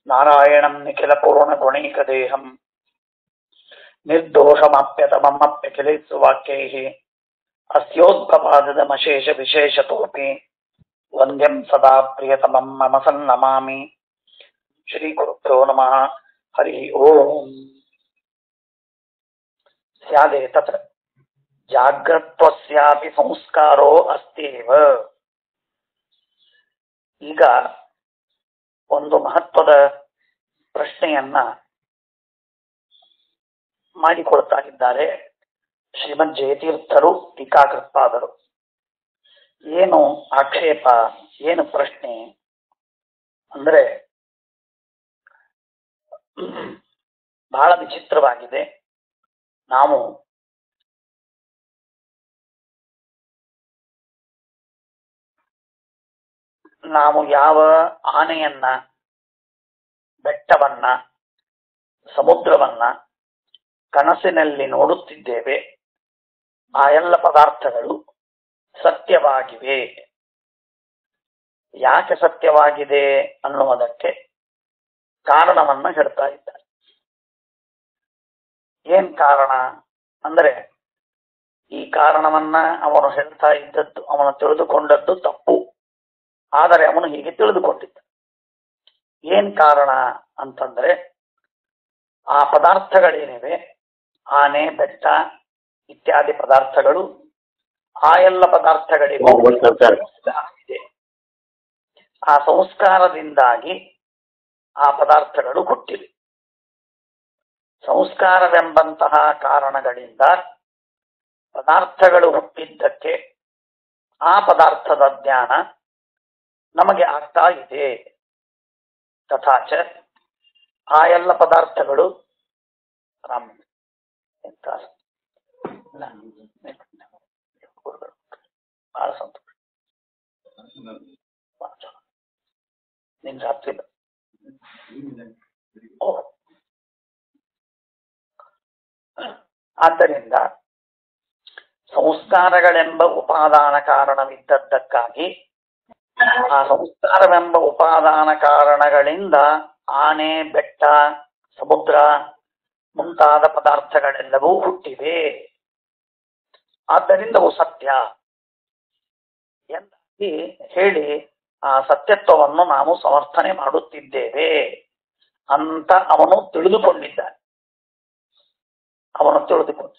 ನಾರಾಯಣಂ ನಿಖಿಲ ಪೂರ್ಣ ಗುಣೈಕದೇಹಂ ನಿರ್ದೋಷಮಾಪ್ಯತಮಮಪ್ಯಖಿಲೇತ್ಸು ವಾಕ್ಯೈಃ ಅಸ್ಯೋದ್ಭವಾದಮಶೇಷ ವಿಶೇಷತೋಪಿ ವಂದ್ಯಂ ಸದಾ ಪ್ರಿಯತಮಂ ಮಮ ಸನ್ನಮಾಮಿ ಶ್ರೀ ಗುರುಭ್ಯೋ ನಮಃ ಹರಿ ಓಂ ಸ್ಯಾದೆ ತತ್ರ ಜಾಗ್ರತ್ವಸ್ಯಾಪಿ ಸಂಸ್ಕಾರೋ ಅಸ್ತಿವ ಈಗ ಒಂದು ಮಹತ್ವದ ಪ್ರಶ್ನೆಯನ್ನ ಮಾಡಿಕೊಳ್ತಾ ಇದ್ದಾರೆ ಶ್ರೀಮದ್ ಜಯತೀರ್ಥರು ಟೀಕಾಕೃತ್ಪಾದರು ಏನು ಆಕ್ಷೇಪ ಏನು ಪ್ರಶ್ನೆ ಅಂದ್ರೆ ಬಹಳ ವಿಚಿತ್ರವಾಗಿದೆ ನಾವು ನಾವು ಯಾವ ಆನೆಯನ್ನ ಬೆಟ್ಟವನ್ನ ಸಮುದ್ರವನ್ನ ಕನಸಿನಲ್ಲಿ ನೋಡುತ್ತಿದ್ದೇವೆ ಆ ಎಲ್ಲ ಪದಾರ್ಥಗಳು ಸತ್ಯವಾಗಿವೆ ಯಾಕೆ ಸತ್ಯವಾಗಿದೆ ಅನ್ನುವುದಕ್ಕೆ ಕಾರಣವನ್ನ ಹೇಳ್ತಾ ಇದ್ದಾರೆ ಏನ್ ಕಾರಣ ಅಂದ್ರೆ ಈ ಕಾರಣವನ್ನ ಅವನು ಹೇಳ್ತಾ ಇದ್ದದ್ದು ಅವನು ತಿಳಿದುಕೊಂಡದ್ದು ತಪ್ಪು ಆದರೆ ಅವನು ಹೀಗೆ ತಿಳಿದುಕೊಂಡಿದ್ದ ಏನ್ ಕಾರಣ ಅಂತಂದ್ರೆ ಆ ಪದಾರ್ಥಗಳೇನಿವೆ ಆನೆ ಬೆಟ್ಟ ಇತ್ಯಾದಿ ಪದಾರ್ಥಗಳು ಆ ಎಲ್ಲ ಪದಾರ್ಥಗಳಿಗೂ ಇದೆ ಆ ಸಂಸ್ಕಾರದಿಂದಾಗಿ ಆ ಪದಾರ್ಥಗಳು ಹುಟ್ಟಿವೆ ಸಂಸ್ಕಾರವೆಂಬಂತಹ ಕಾರಣಗಳಿಂದ ಪದಾರ್ಥಗಳು ಹುಟ್ಟಿದ್ದಕ್ಕೆ ಆ ಪದಾರ್ಥದ ಜ್ಞಾನ ನಮಗೆ ಆಗ್ತಾ ಇದೆ ತಥಾಚ ಆ ಎಲ್ಲ ಪದಾರ್ಥಗಳು ರಾಮ ಎಂತ ಗುರುಗಳು ಬಹಳ ಸಂತೋಷ ಬಹಳ ಚಲೋ. ನಿನ್ ರಾತ್ರಿ ಬ- ಓ ಆದ್ದರಿಂದ ಸಂಸ್ಕಾರಗಳೆಂಬ ಉಪಾದಾನ ಕಾರಣವಿದ್ದದ್ದಕ್ಕಾಗಿ ಆ ಸಂಸ್ಕಾರವೆಂಬ ಉಪಾದಾನ ಕಾರಣಗಳಿಂದ ಆನೆ ಬೆಟ್ಟ ಸಮುದ್ರ ಮುಂತಾದ ಪದಾರ್ಥಗಳೆಲ್ಲವೂ ಹುಟ್ಟಿವೆ ಆದ್ದರಿಂದ ಅವು ಸತ್ಯ ಎಂದಾಗಿ ಹೇಳಿ ಆ ಸತ್ಯತ್ವವನ್ನು ನಾವು ಸಮರ್ಥನೆ ಮಾಡುತ್ತಿದ್ದೇವೆ ಅಂತ ಅವನು ತಿಳಿದುಕೊಂಡಿದ್ದಾನೆ ಅವನು ತಿಳಿದುಕೊಂಡ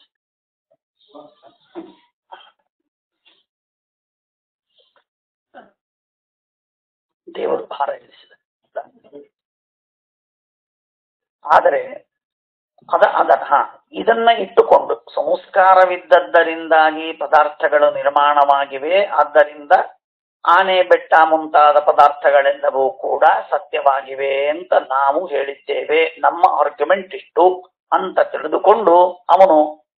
ದೇವರು ಭಾರ ಇಳಿಸಿದ ಆದರೆ ಅದ ಅದ ಹ ಇದನ್ನ ಇಟ್ಟುಕೊಂಡು ಸಂಸ್ಕಾರವಿದ್ದದ್ದರಿಂದಾಗಿ ಪದಾರ್ಥಗಳು ನಿರ್ಮಾಣವಾಗಿವೆ ಆದ್ದರಿಂದ ಆನೆ ಬೆಟ್ಟ ಮುಂತಾದ ಪದಾರ್ಥಗಳೆಲ್ಲವೂ ಕೂಡ ಸತ್ಯವಾಗಿವೆ ಅಂತ ನಾವು ಹೇಳಿದ್ದೇವೆ ನಮ್ಮ ಆರ್ಗ್ಯುಮೆಂಟ್ ಇಷ್ಟು ಅಂತ ತಿಳಿದುಕೊಂಡು ಅವನು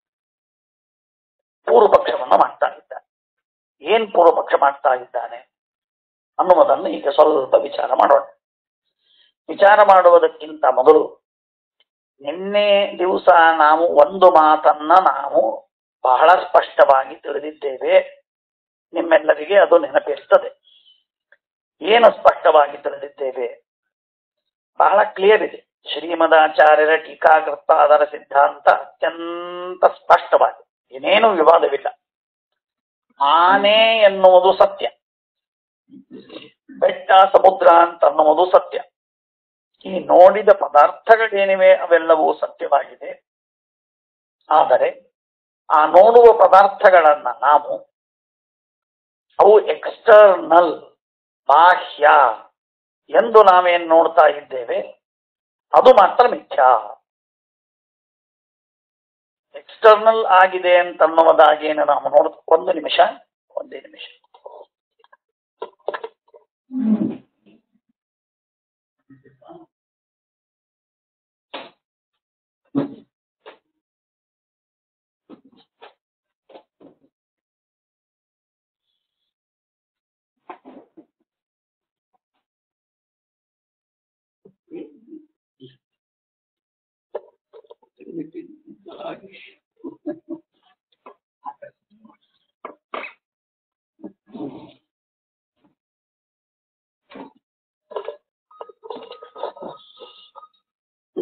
ಪೂರ್ವ ಪಕ್ಷವನ್ನು ಮಾಡ್ತಾ ಇದ್ದಾನೆ ಏನ್ ಪೂರ್ವ ಪಕ್ಷ ಮಾಡ್ತಾ ಇದ್ದಾನೆ ಅನ್ನುವುದನ್ನು ಈಗ ಸ್ವಲ್ಪ ವಿಚಾರ ಮಾಡೋಣ ವಿಚಾರ ಮಾಡುವುದಕ್ಕಿಂತ ಮೊದಲು ನಿನ್ನೆ ದಿವಸ ನಾವು ಒಂದು ಮಾತನ್ನ ನಾವು ಬಹಳ ಸ್ಪಷ್ಟವಾಗಿ ತಿಳಿದಿದ್ದೇವೆ ನಿಮ್ಮೆಲ್ಲರಿಗೆ ಅದು ನೆನಪಿರ್ತದೆ ಏನು ಸ್ಪಷ್ಟವಾಗಿ ತಿಳಿದಿದ್ದೇವೆ ಬಹಳ ಕ್ಲಿಯರ್ ಇದೆ ಶ್ರೀಮದಾಚಾರ್ಯರ ಟೀಕಾಕೃತ ಅದರ ಸಿದ್ಧಾಂತ ಅತ್ಯಂತ ಸ್ಪಷ್ಟವಾಗಿದೆ ಏನೇನು ವಿವಾದವಿಲ್ಲ ಆನೆ ಎನ್ನುವುದು ಸತ್ಯ ಬೆಟ್ಟ ಸಮುದ್ರ ಅಂತ ಅನ್ನುವುದು ಸತ್ಯ ಈ ನೋಡಿದ ಪದಾರ್ಥಗಳೇನಿವೆ ಅವೆಲ್ಲವೂ ಸತ್ಯವಾಗಿದೆ ಆದರೆ ಆ ನೋಡುವ ಪದಾರ್ಥಗಳನ್ನ ನಾವು ಅವು ಎಕ್ಸ್ಟರ್ನಲ್ ಬಾಹ್ಯ ಎಂದು ನಾವೇನ್ ನೋಡ್ತಾ ಇದ್ದೇವೆ ಅದು ಮಾತ್ರ ಮಿಥ್ಯಾ ಎಕ್ಸ್ಟರ್ನಲ್ ಆಗಿದೆ ಅಂತನ್ನುವುದಾಗೇನು ನಾವು ನೋಡ್ ಒಂದು ನಿಮಿಷ ಒಂದೇ ನಿಮಿಷ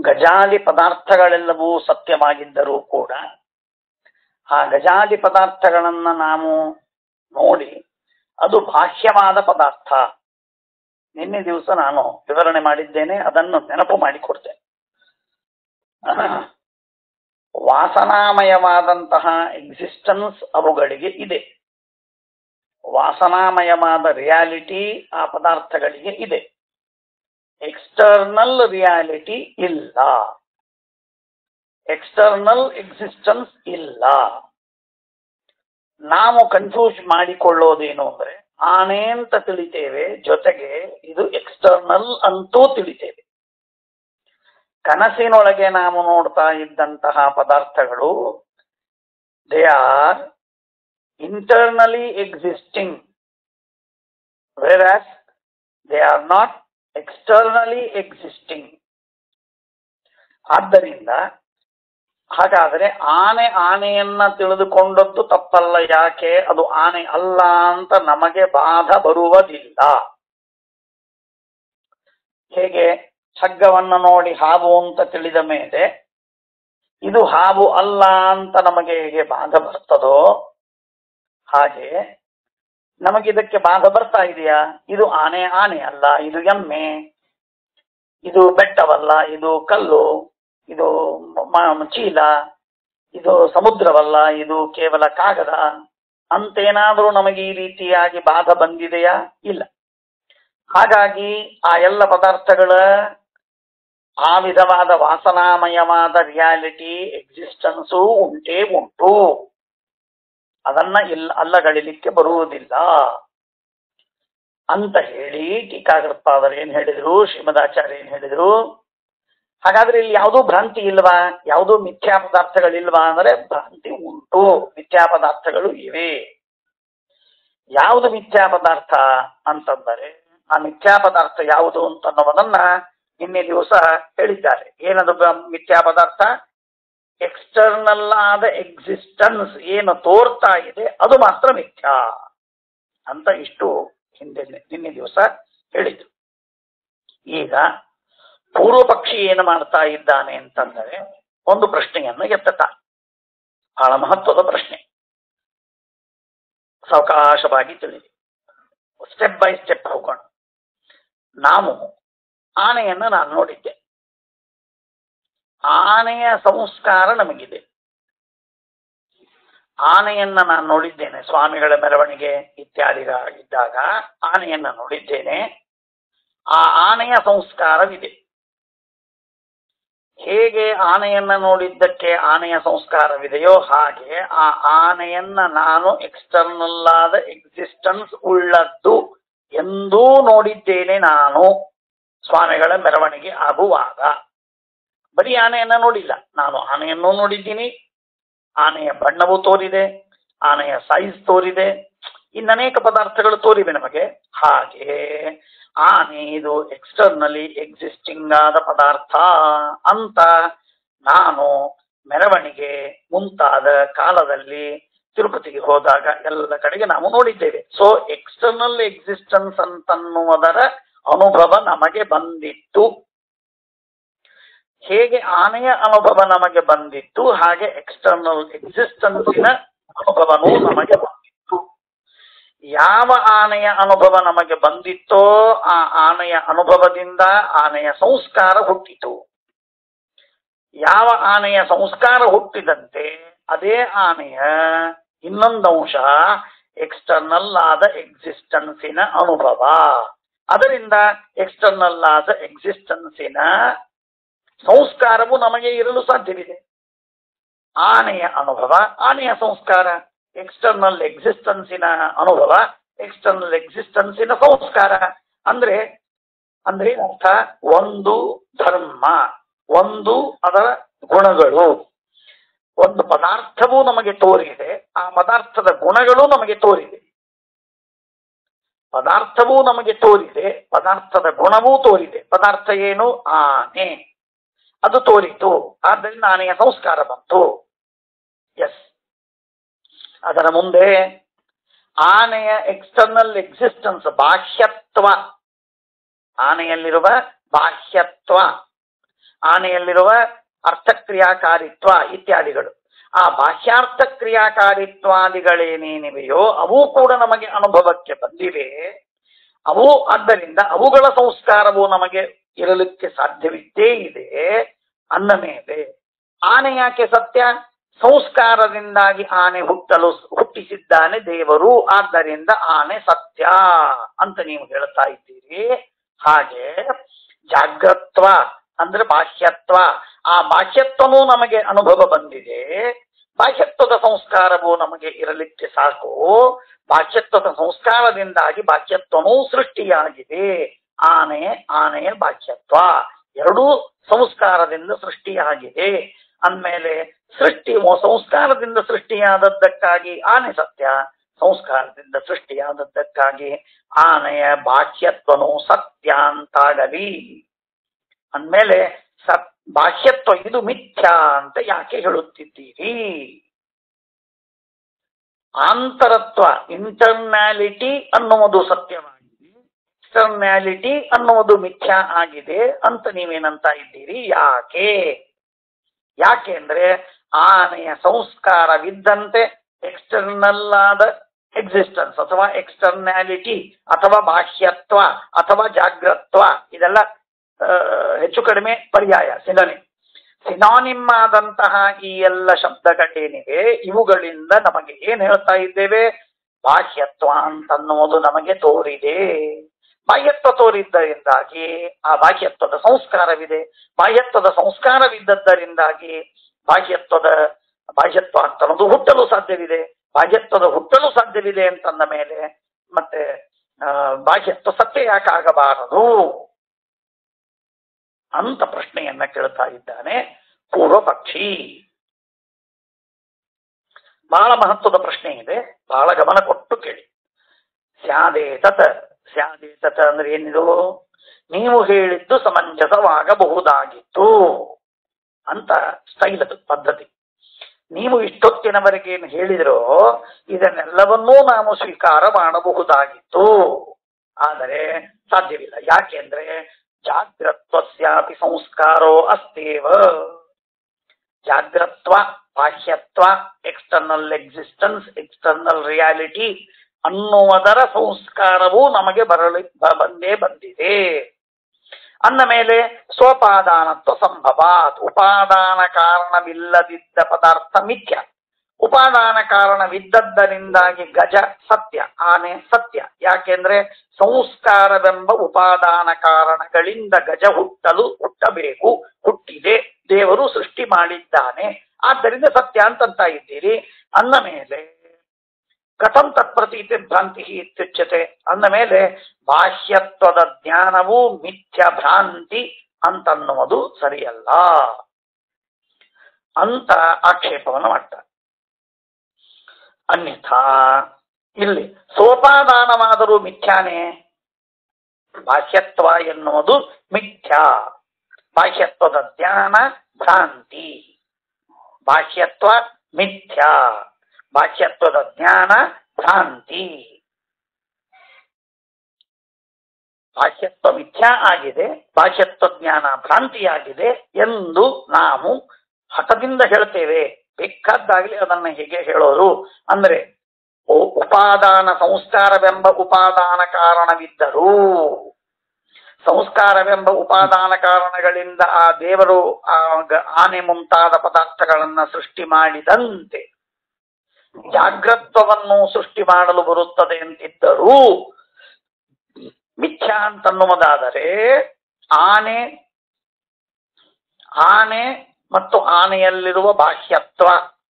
ಗಜಾದಿ ಪದಾರ್ಥಗಳೆಲ್ಲವೂ ಸತ್ಯವಾಗಿದ್ದರೂ ಕೂಡ ಆ ಗಜಾದಿ ಪದಾರ್ಥಗಳನ್ನ ನಾವು ನೋಡಿ ಅದು ಬಾಹ್ಯವಾದ ಪದಾರ್ಥ ನಿನ್ನೆ ದಿವಸ ನಾನು ವಿವರಣೆ ಮಾಡಿದ್ದೇನೆ ಅದನ್ನು ನೆನಪು ಮಾಡಿಕೊಡ್ತೇನೆ ವಾಸನಾಮಯವಾದಂತಹ ಎಕ್ಸಿಸ್ಟೆನ್ಸ್ ಅವುಗಳಿಗೆ ಇದೆ ವಾಸನಾಮಯವಾದ ರಿಯಾಲಿಟಿ ಆ ಪದಾರ್ಥಗಳಿಗೆ ಇದೆ ಎಕ್ಸ್ಟರ್ನಲ್ ರಿಯಾಲಿಟಿ ಇಲ್ಲ ಎಕ್ಸ್ಟರ್ನಲ್ ಎಕ್ಸಿಸ್ಟೆನ್ಸ್ ಇಲ್ಲ ನಾವು ಕನ್ಫ್ಯೂಸ್ ಮಾಡಿಕೊಳ್ಳೋದೇನು ಅಂದ್ರೆ ಆನೆ ಅಂತ ತಿಳಿತೇವೆ ಜೊತೆಗೆ ಇದು ಎಕ್ಸ್ಟರ್ನಲ್ ಅಂತೂ ತಿಳಿತೇವೆ ಕನಸಿನೊಳಗೆ ನಾವು ನೋಡ್ತಾ ಇದ್ದಂತಹ ಪದಾರ್ಥಗಳು they are internally existing whereas they are not externally existing ಆದ್ದರಿಂದ ಹಾಗಾದರೆ ಆನೆ ಆನೆಯನ್ನ ತಿಳಿದುಕೊಂಡದ್ದು ತಪ್ಪಲ್ಲ ಯಾಕೆ ಅದು ಆನೆ ಅಲ್ಲ ಅಂತ ನಮಗೆ ಬಾಧ ಬರುವುದಿಲ್ಲ ಹೇಗೆ ಹಗ್ಗವನ್ನ ನೋಡಿ ಹಾವು ಅಂತ ತಿಳಿದ ಮೇಲೆ ಇದು ಹಾವು ಅಲ್ಲ ಅಂತ ನಮಗೆ ಹೇಗೆ ಬಾಧ ಬರ್ತದೋ ಹಾಗೆ ನಮಗಿದಕ್ಕೆ ಬಾಧ ಬರ್ತಾ ಇದೆಯಾ ಇದು ಆನೆ ಆನೆ ಅಲ್ಲ ಇದು ಎಮ್ಮೆ ಇದು ಬೆಟ್ಟವಲ್ಲ ಇದು ಕಲ್ಲು ಇದು ಮ- ಚೀಲ ಇದು ಸಮುದ್ರವಲ್ಲ ಇದು ಕೇವಲ ಕಾಗದ ಅಂತೇನಾದ್ರೂ ನಮಗೆ ಈ ರೀತಿಯಾಗಿ ಬಾಧ ಬಂದಿದೆಯಾ ಇಲ್ಲ ಹಾಗಾಗಿ ಆ ಎಲ್ಲ ಪದಾರ್ಥಗಳ ಆ ವಿಧವಾದ ವಾಸನಾಮಯವಾದ ರಿಯಾಲಿಟಿ ಎಕ್ಸಿಸ್ಟೆನ್ಸು ಉಂಟೇ ಉಂಟು ಅದನ್ನ ಇಲ್ಲ ಅಲ್ಲಗಳಿಲಿಕ್ಕೆ ಬರುವುದಿಲ್ಲ ಅಂತ ಹೇಳಿ ಟೀಕಾಕೃತ್ಪಾದರು ಏನ್ ಹೇಳಿದ್ರು ಶ್ರೀಮದಾಚಾರ್ಯ ಏನ್ ಹೇಳಿದ್ರು ಹಾಗಾದ್ರೆ ಇಲ್ಲಿ ಯಾವುದೂ ಭ್ರಾಂತಿ ಇಲ್ವಾ ಯಾವುದೂ ಮಿಥ್ಯಾ ಪದಾರ್ಥಗಳಿಲ್ವಾ ಅಂದ್ರೆ ಭ್ರಾಂತಿ ಉಂಟು ಮಿಥ್ಯಾ ಪದಾರ್ಥಗಳು ಇವೆ ಯಾವುದು ಮಿಥ್ಯಾ ಪದಾರ್ಥ ಅಂತಂದರೆ ಆ ಮಿಥ್ಯಾ ಪದಾರ್ಥ ಯಾವುದು ಅಂತನ್ನುವುದನ್ನ ನಿನ್ನೆ ದಿವಸ ಹೇಳಿದ್ದಾರೆ ಏನದು ಬ- ಮಿಥ್ಯಾ ಪದಾರ್ಥ ಎಕ್ಸ್ಟರ್ನಲ್ ಆದ ಎಕ್ಸಿಸ್ಟೆನ್ಸ್ ಏನು ತೋರ್ತಾ ಇದೆ ಅದು ಮಾತ್ರ ಮಿಥ್ಯಾ ಅಂತ ಇಷ್ಟು ಹಿಂದೆ ನಿನ್ನೆ ದಿವಸ ಹೇಳಿದ್ರು ಈಗ ಪೂರ್ವ ಪಕ್ಷಿ ಏನು ಮಾಡ್ತಾ ಇದ್ದಾನೆ ಅಂತಂದರೆ ಒಂದು ಪ್ರಶ್ನೆಯನ್ನು ಎತ್ತುತ್ತಾನೆ ಬಹಳ ಮಹತ್ವದ ಪ್ರಶ್ನೆ ಸಾವಕಾಶವಾಗಿ ತಿಳಿದಿ ಸ್ಟೆಪ್ ಬೈ ಸ್ಟೆಪ್ ಹೋಗೋಣ ನಾವು ಆನೆಯನ್ನ ನಾನು ನೋಡಿದ್ದೆ ಆನೆಯ ಸಂಸ್ಕಾರ ನಮಗಿದೆ ಆನೆಯನ್ನ ನಾನು ನೋಡಿದ್ದೇನೆ ಸ್ವಾಮಿಗಳ ಮೆರವಣಿಗೆ ಇತ್ಯಾದಿಗಳಿದ್ದಾಗ ಆನೆಯನ್ನ ನೋಡಿದ್ದೇನೆ ಆ ಆನೆಯ ಸಂಸ್ಕಾರವಿದೆ ಹೇಗೆ ಆನೆಯನ್ನ ನೋಡಿದ್ದಕ್ಕೆ ಆನೆಯ ಸಂಸ್ಕಾರವಿದೆಯೋ ಹಾಗೆ ಆ ಆನೆಯನ್ನ ನಾನು ಎಕ್ಸ್ಟರ್ನಲ್ ಆದ ಎಕ್ಸಿಸ್ಟೆನ್ಸ್ ಉಳ್ಳದ್ದು ಎಂದೂ ನೋಡಿದ್ದೇನೆ ನಾನು ಸ್ವಾಮಿಗಳ ಮೆರವಣಿಗೆ ಆಗುವಾಗ ಬರೀ ಆನೆಯನ್ನ ನೋಡಿಲ್ಲ ನಾನು ಆನೆಯನ್ನು ನೋಡಿದ್ದೀನಿ ಆನೆಯ ಬಣ್ಣವು ತೋರಿದೆ ಆನೆಯ ಸೈಜ್ ತೋರಿದೆ ಇನ್ನನೇಕ ಪದಾರ್ಥಗಳು ತೋರಿವೆ ನಮಗೆ ಹಾಗೆ ಆನೆ ಇದು ಎಕ್ಸ್ಟರ್ನಲಿ ಎಕ್ಸಿಸ್ಟಿಂಗ್ ಆದ ಪದಾರ್ಥ ಅಂತ ನಾನು ಮೆರವಣಿಗೆ ಮುಂತಾದ ಕಾಲದಲ್ಲಿ ತಿರುಪತಿಗೆ ಹೋದಾಗ ಎಲ್ಲ ಕಡೆಗೆ ನಾವು ನೋಡಿದ್ದೇವೆ ಸೊ ಎಕ್ಸ್ಟರ್ನಲ್ ಎಕ್ಸಿಸ್ಟೆನ್ಸ್ ಅಂತನ್ನುವುದರ ಅನುಭವ ನಮಗೆ ಬಂದಿತ್ತು ಹೇಗೆ ಆನೆಯ ಅನುಭವ ನಮಗೆ ಬಂದಿತ್ತು ಹಾಗೆ ಎಕ್ಸ್ಟರ್ನಲ್ ಎಕ್ಸಿಸ್ಟೆನ್ಸಿನ ಅನುಭವನೂ ನಮಗೆ ಬಂದಿತ್ತು ಯಾವ ಆನೆಯ ಅನುಭವ ನಮಗೆ ಬಂದಿತ್ತೋ ಆ ಆನೆಯ ಅನುಭವದಿಂದ ಆನೆಯ ಸಂಸ್ಕಾರ ಹುಟ್ಟಿತು ಯಾವ ಆನೆಯ ಸಂಸ್ಕಾರ ಹುಟ್ಟಿದಂತೆ ಅದೇ ಆನೆಯ ಇನ್ನೊಂದು ಅಂಶ ಎಕ್ಸ್ಟರ್ನಲ್ ಆದ ಎಕ್ಸಿಸ್ಟೆನ್ಸಿನ ಅನುಭವ ಅದರಿಂದ ಎಕ್ಸ್ಟರ್ನಲ್ ಆದ ಎಕ್ಸಿಸ್ಟೆನ್ಸಿನ ಸಂಸ್ಕಾರವು ನಮಗೆ ಇರಲು ಸಾಧ್ಯವಿದೆ ಆನೆಯ ಅನುಭವ ಆನೆಯ ಸಂಸ್ಕಾರ ಎಕ್ಸ್ಟರ್ನಲ್ ಎಕ್ಸಿಸ್ಟೆನ್ಸಿನ ಅನುಭವ ಎಕ್ಸ್ಟರ್ನಲ್ ಎಕ್ಸಿಸ್ಟೆನ್ಸಿನ ಸಂಸ್ಕಾರ ಅಂದ್ರೆ ಅಂದ್ರೆ ಅರ್ಥ ಒಂದು ಧರ್ಮ ಒಂದು ಅದರ ಗುಣಗಳು ಒಂದು ಪದಾರ್ಥವೂ ನಮಗೆ ತೋರಿದೆ ಆ ಪದಾರ್ಥದ ಗುಣಗಳು ನಮಗೆ ತೋರಿದೆ ಪದಾರ್ಥವೂ ನಮಗೆ ತೋರಿದೆ ಪದಾರ್ಥದ ಗುಣವೂ ತೋರಿದೆ ಪದಾರ್ಥ ಏನು ಆನೆ ಅದು ತೋರಿತು ಆದ್ದರಿಂದ ಆನೆಯ ಸಂಸ್ಕಾರ ಬಂತು ಎಸ್ ಅದರ ಮುಂದೆ ಆನೆಯ ಎಕ್ಸ್ಟರ್ನಲ್ ಎಕ್ಸಿಸ್ಟೆನ್ಸ್ ಬಾಹ್ಯತ್ವ ಆನೆಯಲ್ಲಿರುವ ಬಾಹ್ಯತ್ವ ಆನೆಯಲ್ಲಿರುವ ಅರ್ಥಕ್ರಿಯಾಕಾರಿತ್ವ ಇತ್ಯಾದಿಗಳು ಆ ಬಾಹ್ಯಾರ್ಥ ಕ್ರಿಯಾಕಾರಿತ್ವಾದಿಗಳೇನೇನಿವೆಯೋ ಅವು ಕೂಡ ನಮಗೆ ಅನುಭವಕ್ಕೆ ಬಂದಿವೆ ಅವು ಆದ್ದರಿಂದ ಅವುಗಳ ಸಂಸ್ಕಾರವು ನಮಗೆ ಇರಲಿಕ್ಕೆ ಸಾಧ್ಯವಿದ್ದೇ ಇದೆ ಅಂದ ಮೇಲೆ ಆನೆ ಯಾಕೆ ಸತ್ಯ ಸಂಸ್ಕಾರದಿಂದಾಗಿ ಆನೆ ಹುಟ್ಟಲು ಹುಟ್ಟಿಸಿದ್ದಾನೆ ದೇವರು ಆದ್ದರಿಂದ ಆನೆ ಸತ್ಯ ಅಂತ ನೀವು ಹೇಳ್ತಾ ಇದ್ದೀರಿ ಹಾಗೆ ಜಾಗ್ರತ್ವ ಅಂದ್ರೆ ಬಾಹ್ಯತ್ವ ಆ ಬಾಹ್ಯತ್ವನೂ ನಮಗೆ ಅನುಭವ ಬಂದಿದೆ ಬಾಹ್ಯತ್ವದ ಸಂಸ್ಕಾರವು ನಮಗೆ ಇರಲಿಕ್ಕೆ ಸಾಕು ಬಾಹ್ಯತ್ವದ ಸಂಸ್ಕಾರದಿಂದಾಗಿ ಬಾಹ್ಯತ್ವನೂ ಸೃಷ್ಟಿಯಾಗಿದೆ ಆನೆ ಆನೆಯ ಬಾಹ್ಯತ್ವ ಎರಡೂ ಸಂಸ್ಕಾರದಿಂದ ಸೃಷ್ಟಿಯಾಗಿದೆ ಅಂದಮೇಲೆ ಸೃಷ್ಟಿ ಸಂಸ್ಕಾರದಿಂದ ಸೃಷ್ಟಿಯಾದದ್ದಕ್ಕಾಗಿ ಆನೆ ಸತ್ಯ ಸಂಸ್ಕಾರದಿಂದ ಸೃಷ್ಟಿಯಾದದ್ದಕ್ಕಾಗಿ ಆನೆಯ ಬಾಹ್ಯತ್ವನು ಸತ್ಯ ಅಂತಾಗಲಿ ಅಂದಮೇಲೆ ಸತ್ ಬಾಹ್ಯತ್ವ ಇದು ಮಿಥ್ಯಾ ಅಂತ ಯಾಕೆ ಹೇಳುತ್ತಿದ್ದೀರಿ ಆಂತರತ್ವ ಇಂಟರ್ನ್ಯಾಲಿಟಿ ಅನ್ನುವುದು ಸತ್ಯವಾಗಿದೆ ಎಕ್ಸ್ಟರ್ನ್ಯಾಲಿಟಿ ಅನ್ನುವುದು ಮಿಥ್ಯಾ ಆಗಿದೆ ಅಂತ ನೀವೇನಂತ ಇದ್ದೀರಿ ಯಾಕೆ ಯಾಕೆ ಅಂದ್ರೆ ಆನೆಯ ಸಂಸ್ಕಾರವಿದ್ದಂತೆ ಎಕ್ಸ್ಟರ್ನಲ್ ಆದ ಎಕ್ಸಿಸ್ಟೆನ್ಸ್ ಅಥವಾ ಎಕ್ಸ್ಟರ್ನ್ಯಾಲಿಟಿ ಅಥವಾ ಬಾಹ್ಯತ್ವ ಅಥವಾ ಜಾಗ್ರತ್ವ ಇದೆಲ್ಲ ಆ, ಹೆಚ್ಚು ಕಡಿಮೆ ಪರ್ಯಾಯ ಸಿನೋನಿಮ್ ಸಿನಾನಿಮ್ ಆದಂತಹ ಈ ಎಲ್ಲ ಶಬ್ದಗಳೇನಿವೆ ಇವುಗಳಿಂದ ನಮಗೆ ಏನ್ ಹೇಳ್ತಾ ಇದ್ದೇವೆ ಬಾಹ್ಯತ್ವ ಅಂತನ್ನುವುದು ನಮಗೆ ತೋರಿದೆ ಬಾಹ್ಯತ್ವ ತೋರಿದ್ದರಿಂದಾಗಿ ಆ ಬಾಹ್ಯತ್ವದ ಸಂಸ್ಕಾರವಿದೆ ಬಾಹ್ಯತ್ವದ ಸಂಸ್ಕಾರವಿದ್ದದ್ದರಿಂದಾಗಿ ಬಾಹ್ಯತ್ವದ ಬಾಹ್ಯತ್ವ ಅಂತ ಅನ್ನೋದು ಹುಟ್ಟಲು ಸಾಧ್ಯವಿದೆ ಬಾಹ್ಯತ್ವದ ಹುಟ್ಟಲು ಸಾಧ್ಯವಿದೆ ಅಂತಂದ ಮೇಲೆ ಮತ್ತೆ ಆ, ಬಾಹ್ಯತ್ವ ಸತ್ಯ ಯಾಕಾಗಬಾರದು ಅಂತ ಪ್ರಶ್ನೆಯನ್ನ ಕೇಳ್ತಾ ಇದ್ದಾನೆ ಪೂರ್ವ ಪಕ್ಷಿ ಬಹಳ ಮಹತ್ವದ ಪ್ರಶ್ನೆ ಇದೆ ಬಹಳ ಗಮನ ಕೊಟ್ಟು ಕೇಳಿ ಸ್ಯಾದೇ ತತ ಸ್ಯಾದೇ ತತ ಅಂದ್ರೆ ಏನಿದು ನೀವು ಹೇಳಿದ್ದು ಸಮಂಜಸವಾಗಬಹುದಾಗಿತ್ತು ಅಂತ ಸ್ಟೈಲ್ ಅದು ಪದ್ಧತಿ ನೀವು ಇಷ್ಟೊತ್ತಿನವರೆಗೆ ಏನು ಹೇಳಿದ್ರೋ ಇದನ್ನೆಲ್ಲವನ್ನೂ ನಾವು ಸ್ವೀಕಾರ ಮಾಡಬಹುದಾಗಿತ್ತು ಆದರೆ ಸಾಧ್ಯವಿಲ್ಲ ಯಾಕೆಂದ್ರೆ ಜಾಗ್ರತ್ವಸ್ಯಾಪಿ ಸಂಸ್ಕಾರೋ ಅಸ್ತೇವ ಜಾಗ್ರತ್ವ ಬಾಹ್ಯತ್ವ ಎಕ್ಸ್ಟರ್ನಲ್ ಎಕ್ಸಿಸ್ಟೆನ್ಸ್ ಎಕ್ಸ್ಟರ್ನಲ್ ರಿಯಾಲಿಟಿ ಅನ್ನುವುದರ ಸಂಸ್ಕಾರವು ನಮಗೆ ಬರಲಿ ಬ- ಬಂದೇ ಬಂದಿದೆ ಅಂದ ಮೇಲೆ ಸ್ವೋಪಾದಾನತ್ವ ಸಂಭವಾತ್ ಉಪಾದಾನ ಕಾರಣವಿಲ್ಲದಿದ್ದ ಪದಾರ್ಥ ಮಿಥ್ಯ ಉಪಾದಾನ ಕಾರಣವಿದ್ದದ್ದರಿಂದಾಗಿ ಗಜ ಸತ್ಯ ಆನೆ ಸತ್ಯ ಯಾಕೆಂದ್ರೆ ಸಂಸ್ಕಾರವೆಂಬ ಉಪಾದಾನ ಕಾರಣಗಳಿಂದ ಗಜ ಹುಟ್ಟಲು ಹುಟ್ಟಬೇಕು ಹುಟ್ಟಿದೆ ದೇವರು ಸೃಷ್ಟಿ ಮಾಡಿದ್ದಾನೆ ಆದ್ದರಿಂದ ಸತ್ಯ ಅಂತಂತ ಇದ್ದೀರಿ ಅಂದ ಮೇಲೆ ಕಥಂ ತತ್ಪ್ರತೀತಿ ಭ್ರಾಂತಿ ಇತ್ಯುಚ್ಯತೆ ಅಂದ ಮೇಲೆ ಬಾಹ್ಯತ್ವದ ಜ್ಞಾನವು ಮಿಥ್ಯ ಭ್ರಾಂತಿ ಅಂತನ್ನುವುದು ಸರಿಯಲ್ಲ ಅಂತ ಆಕ್ಷೇಪವನ್ನು ಮಾಡ್ತಾರೆ ಅನ್ಯಥಾ ಇಲ್ಲಿ ಸೋಪಾದಾನವಾದರೂ ಮಿಥ್ಯಾನೇ ಬಾಹ್ಯತ್ವ ಎನ್ನುವುದು ಮಿಥ್ಯಾ ಬಾಹ್ಯತ್ವದ ಜ್ಞಾನ ಭ್ರಾಂತಿ ಬಾಹ್ಯತ್ವ ಮಿಥ್ಯಾ ಬಾಹ್ಯತ್ವದ ಜ್ಞಾನ ಭ್ರಾಂತಿ ಬಾಹ್ಯತ್ವ ಮಿಥ್ಯಾ ಆಗಿದೆ ಬಾಹ್ಯತ್ವ ಜ್ಞಾನ ಭ್ರಾಂತಿಯಾಗಿದೆ ಎಂದು ನಾವು ಹಠದಿಂದ ಹೇಳ್ತೇವೆ ಬೇಕಾದ್ದಾಗಲಿ ಅದನ್ನ ಹೇಗೆ ಹೇಳೋರು ಅಂದ್ರೆ ಉ- ಉಪಾದಾನ ಸಂಸ್ಕಾರವೆಂಬ ಉಪಾದಾನ ಕಾರಣವಿದ್ದರೂ ಸಂಸ್ಕಾರವೆಂಬ ಉಪಾದಾನ ಕಾರಣಗಳಿಂದ ಆ ದೇವರು ಆ ಗ- ಆನೆ ಮುಂತಾದ ಪದಾರ್ಥಗಳನ್ನ ಸೃಷ್ಟಿ ಮಾಡಿದಂತೆ ಜಾಗ್ರತ್ವವನ್ನು ಸೃಷ್ಟಿ ಮಾಡಲು ಬರುತ್ತದೆ ಅಂತಿದ್ದರೂ ಮಿಥ್ಯಾ ಅಂತನ್ನುವುದಾದರೆ ಆನೆ ಆನೆ ಮತ್ತು ಆನೆಯಲ್ಲಿರುವ ಬಾಹ್ಯತ್ವ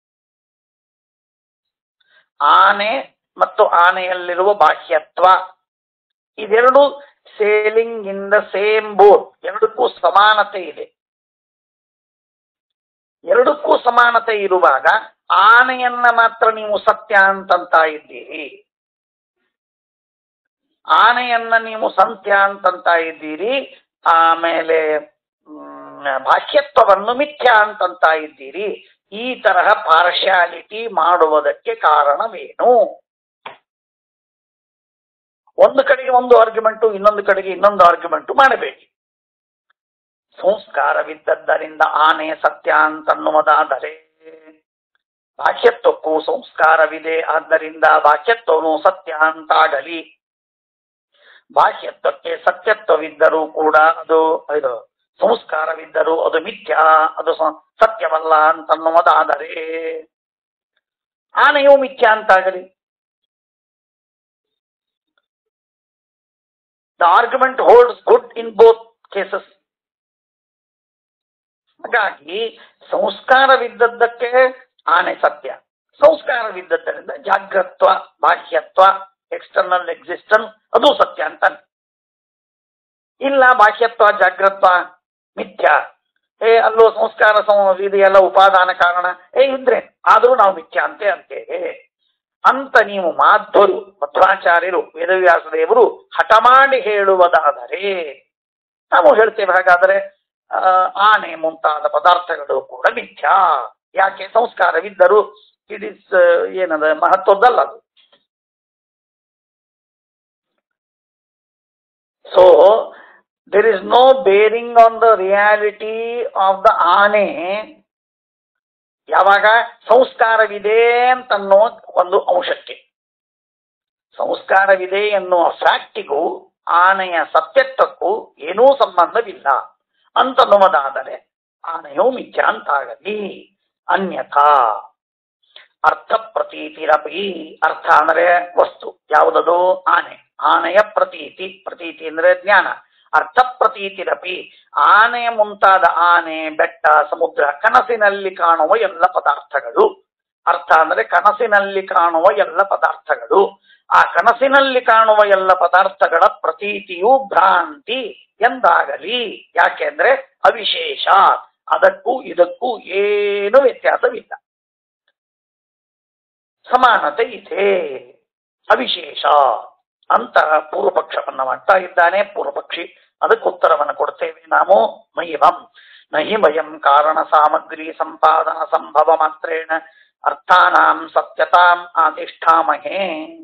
ಆನೆ ಮತ್ತು ಆನೆಯಲ್ಲಿರುವ ಬಾಹ್ಯತ್ವ ಇದೆರಡು sailing in the same boat ಎರಡಕ್ಕೂ ಸಮಾನತೆ ಇದೆ ಎರಡಕ್ಕೂ ಸಮಾನತೆ ಇರುವಾಗ ಆನೆಯನ್ನ ಮಾತ್ರ ನೀವು ಸತ್ಯ ಅಂತಂತ ಇದ್ದೀರಿ ಆನೆಯನ್ನ ನೀವು ಸತ್ಯ ಅಂತಂತ ಇದ್ದೀರಿ ಆಮೇಲೆ ಮ್, ಭಾಷ್ಯತ್ವವನ್ನು ಮಿಥ್ಯ ಅಂತಂತ ಇದ್ದೀರಿ ಈ ತರಹ ಪಾರ್ಶಾಲಿಟಿ ಮಾಡುವುದಕ್ಕೆ ಕಾರಣವೇನು ಒಂದು ಕಡೆಗೆ ಒಂದು ಆರ್ಗ್ಯುಮೆಂಟು ಇನ್ನೊಂದು ಕಡೆಗೆ ಇನ್ನೊಂದು ಆರ್ಗ್ಯುಮೆಂಟು ಮಾಡಬೇಡಿ ಸಂಸ್ಕಾರವಿದ್ದದ್ದರಿಂದ ಆನೆ ಸತ್ಯ ಅಂತನ್ನುವುದಾದರೆ ಬಾಹ್ಯತ್ವಕ್ಕೂ ಸಂಸ್ಕಾರವಿದೆ ಆದ್ದರಿಂದ ಬಾಹ್ಯತ್ವನು ಸತ್ಯ ಅಂತಾಗಲಿ ಬಾಹ್ಯತ್ವಕ್ಕೆ ಸತ್ಯತ್ವವಿದ್ದರೂ ಕೂಡ ಅದು ಇದು ಸಂಸ್ಕಾರವಿದ್ದರೂ ಅದು ಮಿಥ್ಯ ಅದು ಸ- ಸತ್ಯವಲ್ಲ ಅಂತನ್ನುವುದಾದರೆ ಆನೆಯು ಮಿಥ್ಯ ಅಂತಾಗಲಿ the argument holds good in both cases ಹಾಗಾಗಿ ಸಂಸ್ಕಾರವಿದ್ದದ್ದಕ್ಕೆ ಆನೆ ಸತ್ಯ ಸಂಸ್ಕಾರವಿದ್ದದ್ದರಿಂದ ಜಾಗ್ರತ್ವ ಬಾಹ್ಯತ್ವ ಎಕ್ಸ್ಟರ್ನಲ್ ಎಕ್ಸಿಸ್ಟೆನ್ಸ್ ಅದು ಸತ್ಯ ಅಂತಾನೆ ಇಲ್ಲ ಬಾಹ್ಯತ್ವ ಜಾಗ್ರತ್ವ ಮಿಥ್ಯ ಏ ಅಲ್ಲೋ ಸಂಸ್ಕಾರ ಸಂ- ಇದೆಯಲ್ಲ ಉಪಾದಾನ ಕಾರಣ ಏ ಇದ್ರೆ ಆದ್ರೂ ನಾವು ಮಿಥ್ಯ ಅಂತೆ ಅಂತೇವೆ ಅಂತ ನೀವು ಮಾಧ್ವರು ಮಧ್ವಾಚಾರ್ಯರು ವೇದವ್ಯಾಸ ದೇವರು ಹಠ ಮಾಡಿ ಹೇಳುವುದಾದರೆ ನಾವು ಹೇಳ್ತೇವೆ ಹಾಗಾದರೆ ಆ, ಆನೆ ಮುಂತಾದ ಪದಾರ್ಥಗಳು ಕೂಡ ಮಿಥ್ಯ ಯಾಕೆ ಸಂಸ್ಕಾರವಿದ್ದರೂ ಇಟ್ ಇಸ್ ಏನದ ಮಹತ್ವದ್ದಲ್ಲ ಅದು so there is no bearing on the reality of the ಆನೆ ಯಾವಾಗ ಸಂಸ್ಕಾರವಿದೆ ಅಂತನ್ನೋ ಒಂದು ಅಂಶಕ್ಕೆ ಸಂಸ್ಕಾರವಿದೆ ಎನ್ನುವ ಫ್ಯಾಕ್ಟಿಗೂ ಆನೆಯ ಸತ್ಯತ್ವಕ್ಕೂ ಏನೂ ಸಂಬಂಧವಿಲ್ಲ ಅಂತನ್ನುವುದಾದರೆ ಆನೆಯು ಮಿಥ್ಯ ಅಂತಾಗಲಿ ಅನ್ಯಥಾ ಅರ್ಥ ಪ್ರತೀತಿರಪಿ ಅರ್ಥ ಅಂದ್ರೆ ವಸ್ತು ಯಾವುದದು ಆನೆ ಆನೆಯ ಪ್ರತೀತಿ ಪ್ರತೀತಿ ಅಂದ್ರೆ ಜ್ಞಾನ ಅರ್ಥ ಪ್ರತೀತಿರಪಿ ಆನೆ ಮುಂತಾದ ಆನೆ ಬೆಟ್ಟ ಸಮುದ್ರ ಕನಸಿನಲ್ಲಿ ಕಾಣುವ ಎಲ್ಲ ಪದಾರ್ಥಗಳು ಅರ್ಥ ಅಂದ್ರೆ ಕನಸಿನಲ್ಲಿ ಕಾಣುವ ಎಲ್ಲ ಪದಾರ್ಥಗಳು ಆ ಕನಸಿನಲ್ಲಿ ಕಾಣುವ ಎಲ್ಲ ಪದಾರ್ಥಗಳ ಪ್ರತೀತಿಯು ಭ್ರಾಂತಿ ಎಂದಾಗಲಿ ಯಾಕೆಂದ್ರೆ ಅವಿಶೇಷ ಅದಕ್ಕೂ ಇದಕ್ಕೂ ಏನು ವ್ಯತ್ಯಾಸವಿಲ್ಲ ಸಮಾನತೆ ಇದೆ ಅವಿಶೇಷ ಅಂತ ಪೂರ್ವ ಪಕ್ಷವನ್ನ ಮಾಡ್ತಾ ಇದ್ದಾನೆ ಪೂರ್ವ ಪಕ್ಷಿ ಅದಕ್ಕೆ ಉತ್ತರವನ್ನು ಕೊಡ್ತೇವೆ ನಾವು ಮಹಿಮಂ ನಹಿ ವಯಂ ಕಾರಣ ಸಾಮಗ್ರಿ ಸಂಪಾದನ ಸಂಭವ ಮಾತ್ರೇಣ ಅರ್ಥಾನಾಂ ಸತ್ಯತಾಂ ಆದಿಷ್ಠಾಮಹೇ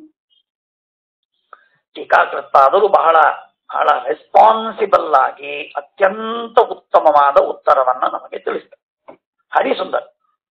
ಟೀಕಾಕೃತ್ಪಾದರು ಬಹಳ ಬಹಳ ರೆಸ್ಪಾನ್ಸಿಬಲ್ ಆಗಿ ಅತ್ಯಂತ ಉತ್ತಮವಾದ ಉತ್ತರವನ್ನ ನಮಗೆ ತಿಳಿಸ್ತಾರೆ ಹರಿ ಸುಂದರ್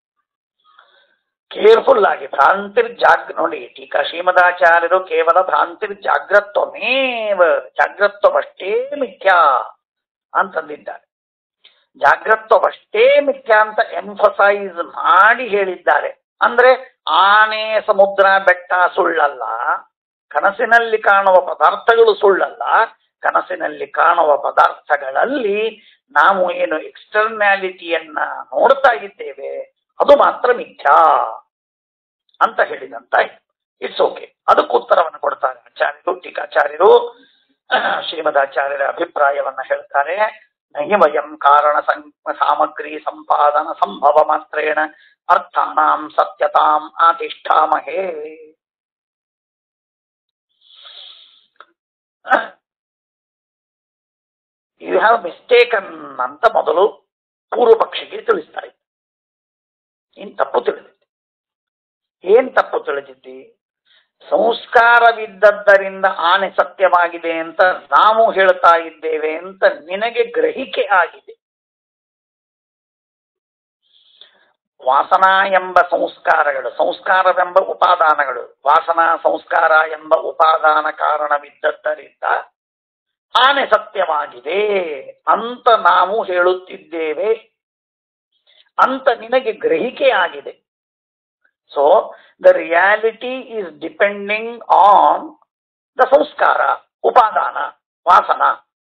ಕೇರ್ಫುಲ್ ಆಗಿ ಭ್ರಾಂತಿರ್ ಜಾಗ್ ನೋಡಿ ಟೀಕಾ ಶ್ರೀಮದಾಚಾರ್ಯರು ಕೇವಲ ಭ್ರಾಂತಿರ್ ಜಾಗ್ರತ್ವಮೇವ ಜಾಗ್ರತ್ವವಷ್ಟೇ ಮಿಥ್ಯಾ ಅಂತಂದಿದ್ದಾರೆ ಜಾಗ್ರತ್ವವಷ್ಟೇ ಮಿಥ್ಯಾ ಅಂತ ಎಂಫಸೈಸ್ ಮಾಡಿ ಹೇಳಿದ್ದಾರೆ ಅಂದ್ರೆ ಆನೆ ಸಮುದ್ರ ಬೆಟ್ಟ ಸುಳ್ಳಲ್ಲ ಕನಸಿನಲ್ಲಿ ಕಾಣುವ ಪದಾರ್ಥಗಳು ಸುಳ್ಳಲ್ಲ ಕನಸಿನಲ್ಲಿ ಕಾಣುವ ಪದಾರ್ಥಗಳಲ್ಲಿ ನಾವು ಏನು ಎಕ್ಸ್ಟರ್ನ್ಯಾಲಿಟಿಯನ್ನ ನೋಡ್ತಾ ಇದ್ದೇವೆ ಅದು ಮಾತ್ರ ಮಿಥ್ಯಾ ಅಂತ ಹೇಳಿದಂತಾಯ್ತು ಇಟ್ಸ್ ಓಕೆ ಅದಕ್ಕೆ ಉತ್ತರವನ್ನು ಕೊಡ್ತಾರೆ ಆಚಾರ್ಯರು ಟೀಕಾಚಾರ್ಯರು ಶ್ರೀಮದಾಚಾರ್ಯರ ಅಭಿಪ್ರಾಯವನ್ನ ಹೇಳ್ತಾರೆ ನಹಿ ವಯಂ ಕಾರಣ ಸಂ- ಸಾಮಗ್ರಿ ಸಂಪಾದನ ಸಂಭವ ಮಾತ್ರೇಣ ಅರ್ಥಾನಾಂ ಸತ್ಯತಾಂ ಆತಿಷ್ಠಾಮಹೇ ಯು ಹ್ಯಾವ್ ಮಿಸ್ಟೇಕನ್ ಅಂತ ಮೊದಲು ಪೂರ್ವ ಪಕ್ಷಿಗೆ ತಿಳಿಸ್ತಾ ಇದ್ದ ಏನ್ ತಪ್ಪು ತಿಳಿದಿದ್ದೆ ಏನ್ ತಪ್ಪು ತಿಳಿದಿದ್ದಿ ಸಂಸ್ಕಾರವಿದ್ದದ್ದರಿಂದ ಆನೆ ಸತ್ಯವಾಗಿದೆ ಅಂತ ನಾವು ಹೇಳ್ತಾ ಇದ್ದೇವೆ ಅಂತ ನಿನಗೆ ಗ್ರಹಿಕೆ ಆಗಿದೆ ವಾಸನಾ ಎಂಬ ಸಂಸ್ಕಾರಗಳು ಸಂಸ್ಕಾರವೆಂಬ ಉಪಾದಾನಗಳು ವಾಸನಾ ಸಂಸ್ಕಾರ ಎಂಬ ಉಪಾದಾನ ಕಾರಣವಿದ್ದದ್ದರಿಂದ ಆನೆ ಸತ್ಯವಾಗಿದೆ ಅಂತ ನಾವು ಹೇಳುತ್ತಿದ್ದೇವೆ ಅಂತ ನಿನಗೆ ಗ್ರಹಿಕೆ ಆಗಿದೆ so the reality is depending on the ಸಂಸ್ಕಾರ ಉಪಾದಾನ ವಾಸನ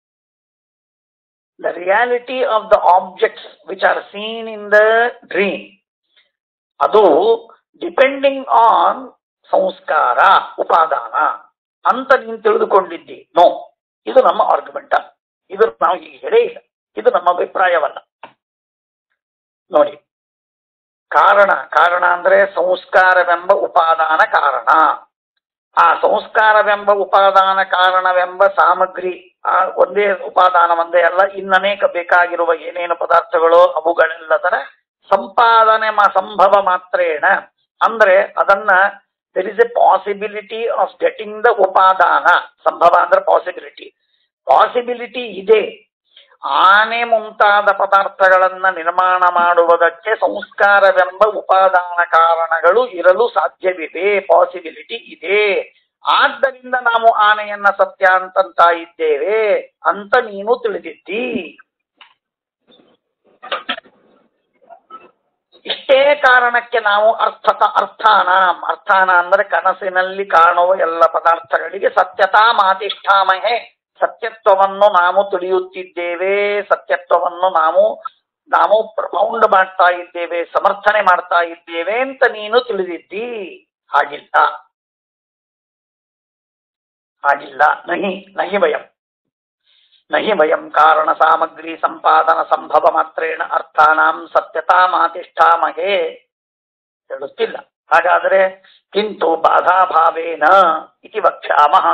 the reality of the objects which are seen in the dream ಅದು ಡಿಪೆಂಡಿಂಗ್ ಆನ್ ಸಂಸ್ಕಾರ ಉಪಾದಾನ ಅಂತ ನೀನು ತಿಳಿದುಕೊಂಡಿದ್ದಿ ನೋ ಇದು ನಮ್ಮ ಆರ್ಗ್ಯುಮೆಂಟ್ ಇದು ನಾವು ಈಗ ಹೇಳೇ ಇಲ್ಲ ಇದು ನಮ್ಮ ಅಭಿಪ್ರಾಯವಲ್ಲ ನೋಡಿ ಕಾರಣ ಕಾರಣ ಅಂದ್ರೆ ಸಂಸ್ಕಾರವೆಂಬ ಉಪಾದಾನ ಕಾರಣ ಆ ಸಂಸ್ಕಾರವೆಂಬ ಉಪಾದಾನ ಕಾರಣವೆಂಬ ಸಾಮಗ್ರಿ ಆ ಒಂದೇ ಉಪಾದಾನ ಒಂದೇ ಅಲ್ಲ ಇನ್ನನೇಕ ಬೇಕಾಗಿರುವ ಏನೇನು ಪದಾರ್ಥಗಳು ಅವುಗಳೆಲ್ಲದರ ಸಂಪಾದನೆ ಮ ಸಂಭವ ಮಾತ್ರೇಣ ಅಂದ್ರೆ ಅದನ್ನ there is a possibility of getting the ಉಪಾದಾನ ಸಂಭವ ಅಂದ್ರೆ ಪಾಸಿಬಿಲಿಟಿ ಪಾಸಿಬಿಲಿಟಿ ಇದೆ ಆನೆ ಮುಂತಾದ ಪದಾರ್ಥಗಳನ್ನ ನಿರ್ಮಾಣ ಮಾಡುವುದಕ್ಕೆ ಸಂಸ್ಕಾರವೆಂಬ ಉಪಾದಾನ ಕಾರಣಗಳು ಇರಲು ಸಾಧ್ಯವಿದೆ ಪಾಸಿಬಿಲಿಟಿ ಇದೆ ಆದ್ದರಿಂದ ನಾವು ಆನೆಯನ್ನ ಸತ್ಯ ಅಂತಂತ ಇದ್ದೇವೆ ಅಂತ ನೀನು ತಿಳಿದಿದ್ದಿ ಇಷ್ಟೇ ಕಾರಣಕ್ಕೆ ನಾವು ಅರ್ಥತ ಅರ್ಥಾನ ಅರ್ಥಾನ ಅಂದ್ರೆ ಕನಸಿನಲ್ಲಿ ಕಾಣುವ ಎಲ್ಲ ಪದಾರ್ಥಗಳಿಗೆ ಸತ್ಯತಾ ಮಾತಿಷ್ಠಾಮಹೆ ಸತ್ಯತ್ವವನ್ನು ನಾವು ತಿಳಿಯುತ್ತಿದ್ದೇವೆ ಸತ್ಯತ್ವವನ್ನು ನಾವು ನಾವು ಪ್ರಪೌಂಡ್ ಮಾಡ್ತಾ ಇದ್ದೇವೆ ಸಮರ್ಥನೆ ಮಾಡ್ತಾ ಇದ್ದೇವೆ ಅಂತ ನೀನು ತಿಳಿದಿದ್ದಿ ಹಾಗಿಲ್ಲ ಹಾಗಿಲ್ಲ ನಹಿ ನಹಿ ವಯಂ ನಹಿ ವಯಂ ಕಾರಣ ಸಾಮಗ್ರಿ ಸಂಪಾದನ ಸಂಭವ ಮಾತ್ರೇಣ ಅರ್ಥಾನಾಂ ಸತ್ಯತಾ ಮಾತಿಷ್ಠಾಮಹೇ ಹೇಳುತ್ತಿಲ್ಲ ಹಾಗಾದರೆ ಕಿಂತು ಬಾಧಾಭಾವೇನ ಇತಿ ವಕ್ಷ್ಯಾಮಃ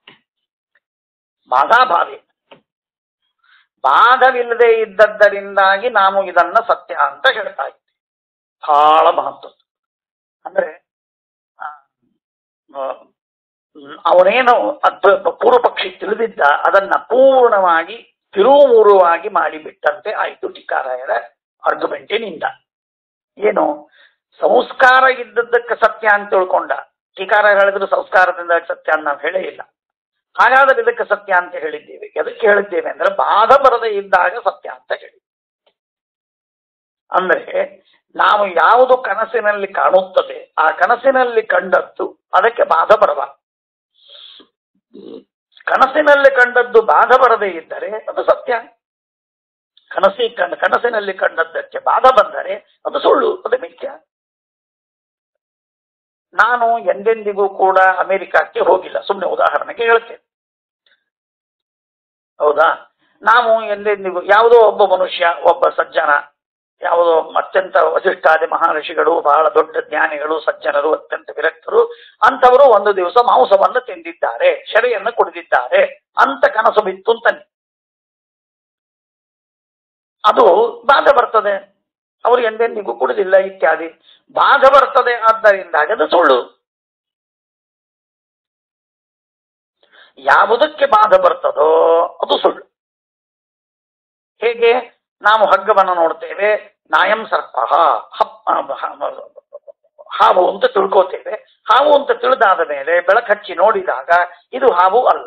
ಬಾಧಾಭಾವೇ ಬಾಧವಿಲ್ಲದೆ ಇದ್ದದ್ದರಿಂದಾಗಿ ನಾವು ಇದನ್ನ ಸತ್ಯ ಅಂತ ಹೇಳ್ತಾ ಇದ್ದೀವಿ ಬಹಳ ಮಹತ್ವ ಅಂದ್ರೆ ಆ, ಆ, ಹ್ಮ್, ಅವನೇನು ಅದ್ಭುತ ಪೂರ್ವ ಪಕ್ಷಿ ತಿಳಿದಿದ್ದ ಅದನ್ನ ಪೂರ್ಣವಾಗಿ ತಿರುಮುರುವಾಗಿ ಮಾಡಿಬಿಟ್ಟಂತೆ ಆಯಿತು ಟೀಕಾರಾಯರ ಆರ್ಗ್ಯುಮೆಂಟಿನಿಂದ ಏನು ಸಂಸ್ಕಾರ ಇದ್ದದ್ದಕ್ಕೆ ಸತ್ಯ ಅಂತ ತಿಳ್ಕೊಂಡ ಟೀಕಾರ ಹೇಳಿದ್ರು ಸಂಸ್ಕಾರದಿಂದ ಸತ್ಯ ಅಂತ ನಾವು ಹೇಳೇ ಇಲ್ಲ ಹಾಗಾದ್ರೆ ಇದಕ್ಕೆ ಸತ್ಯ ಅಂತ ಹೇಳಿದ್ದೇವೆ ಎದಕ್ಕೆ ಹೇಳಿದ್ದೇವೆ ಅಂದ್ರೆ ಬಾಧ ಬರದೇ ಇದ್ದಾಗ ಸತ್ಯ ಅಂತ ಹೇಳಿ ಅಂದ್ರೆ ನಾವು ಯಾವುದು ಕನಸಿನಲ್ಲಿ ಕಾಣುತ್ತದೆ ಆ ಕನಸಿನಲ್ಲಿ ಕಂಡದ್ದು ಅದಕ್ಕೆ ಬಾಧ ಬರಬಾರದು ಕನಸಿನಲ್ಲಿ ಕಂಡದ್ದು ಬಾಧ ಬರದೇ ಇದ್ದರೆ ಅದು ಸತ್ಯ ಕನಸಿ ಕನ್- ಕನಸಿನಲ್ಲಿ ಕಂಡದ್ದಕ್ಕೆ ಬಾಧ ಬಂದರೆ ಅದು ಸುಳ್ಳು ಅದು ಮಿಥ್ಯ ನಾನು ಎಂದೆಂದಿಗೂ ಕೂಡ ಅಮೆರಿಕಕ್ಕೆ ಹೋಗಿಲ್ಲ ಸುಮ್ಮನೆ ಉದಾಹರಣೆಗೆ ಹೇಳ್ತೇನೆ ಹೌದಾ ನಾವು ಎಂದೆಂದಿಗೂ ಯಾವುದೋ ಒಬ್ಬ ಮನುಷ್ಯ ಒಬ್ಬ ಸಜ್ಜನ ಯಾವುದೋ ಅತ್ಯಂತ ವಸಿಷ್ಠಾದಿ ಮಹರ್ಷಿಗಳು ಬಹಳ ದೊಡ್ಡ ಜ್ಞಾನಿಗಳು ಸಜ್ಜನರು ಅತ್ಯಂತ ವಿರಕ್ತರು ಅಂತವರು ಒಂದು ದಿವಸ ಮಾಂಸವನ್ನು ತಿಂದಿದ್ದಾರೆ ಶೆರೆಯನ್ನು ಕುಡಿದಿದ್ದಾರೆ ಅಂತ ಕನಸು ಬಿತ್ತು ಅಂತಾನೆ ಅದು ಬಾಧ ಬರ್ತದೆ ಅವರು ಎಂದೆಂದಿಗೂ ಕುಡಿದಿಲ್ಲ ಇತ್ಯಾದಿ ಬಾಧ ಬರ್ತದೆ ಆದ್ದರಿಂದ ಅದು ಸುಳ್ಳು ಯಾವುದಕ್ಕೆ ಬಾಧ ಬರ್ತದೋ ಅದು ಸುಳ್ಳು ಹೇಗೆ ನಾವು ಹಗ್ಗವನ್ನು ನೋಡ್ತೇವೆ ನಾಯಂ ಸರ್ಪ ಹಾವು ಅಂತ ತಿಳ್ಕೋತೇವೆ ಹಾವು ಅಂತ ತಿಳಿದಾದ ಮೇಲೆ ಬೆಳಕಚ್ಚಿ ನೋಡಿದಾಗ ಇದು ಹಾವು ಅಲ್ಲ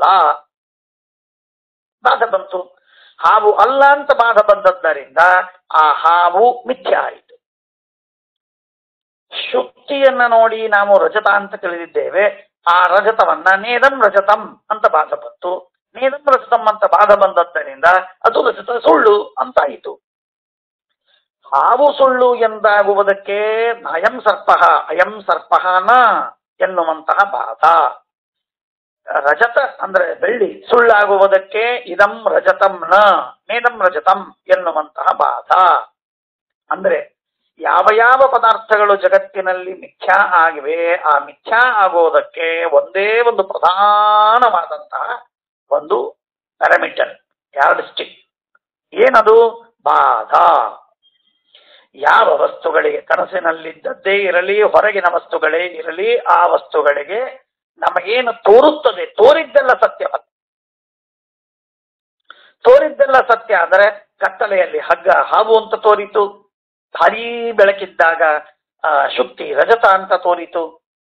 ಬಾಧ ಬಂತು ಹಾವು ಅಲ್ಲ ಅಂತ ಬಾಧ ಬಂದದ್ದರಿಂದ ಆ ಹಾವು ಮಿಥ್ಯ ಆಯಿತು ಶುಕ್ತಿಯನ್ನ ನೋಡಿ ನಾವು ರಜತ ಅಂತ ತಿಳಿದಿದ್ದೇವೆ ಆ ರಜತವನ್ನ ನೇದಂ ರಜತಂ ಅಂತ ಬಾಧ ಬಂತು ನೇದಂ ರಜತಂ ಅಂತ ಬಾಧ ಬಂದದ್ದರಿಂದ ಅದು ರಜತ ಸುಳ್ಳು ಅಂತಾಯಿತು ಹಾವು ಸುಳ್ಳು ಎಂದಾಗುವುದಕ್ಕೆ ಅಯಂ ಸರ್ಪ ಅಯಂ ಸರ್ಪ ನ ಎನ್ನುವಂತಹ ಬಾಧ ರಜತ ಅಂದ್ರೆ ಬೆಳ್ಳಿ ಸುಳ್ಳಾಗುವುದಕ್ಕೆ ಇದಂ ರಜತಂ ನ ನೇದಂ ರಜತಂ ಎನ್ನುವಂತಹ ಬಾಧ ಅಂದ್ರೆ ಯಾವ ಯಾವ ಪದಾರ್ಥಗಳು ಜಗತ್ತಿನಲ್ಲಿ ಮಿಥ್ಯಾ ಆಗಿವೆ ಆ ಮಿಥ್ಯಾ ಆಗೋದಕ್ಕೆ ಒಂದೇ ಒಂದು ಪ್ರಧಾನವಾದಂತಹ ಒಂದು ಪ್ಯಾರಾಮೀಟರ್ ಎರಡು ಸ್ಟಿಕ್ ಏನದು ಬಾಧ ಯಾವ ವಸ್ತುಗಳಿಗೆ ಕನಸಿನಲ್ಲಿದ್ದದ್ದೇ ಇರಲಿ ಹೊರಗಿನ ವಸ್ತುಗಳೇ ಇರಲಿ ಆ ವಸ್ತುಗಳಿಗೆ ನಮಗೇನು ತೋರುತ್ತದೆ ತೋರಿದ್ದೆಲ್ಲ ಸತ್ಯವಲ್ಲ ತೋರಿದ್ದೆಲ್ಲ ಸತ್ಯ ಅಂದರೆ ಕತ್ತಲೆಯಲ್ಲಿ ಹಗ್ಗ ಹಾವು ಅಂತ ತೋರಿತು ಭಾರೀ ಬೆಳಕಿದ್ದಾಗ ಆ ಶುಕ್ತಿ ರಜತ ಅಂತ ತೋರಿತು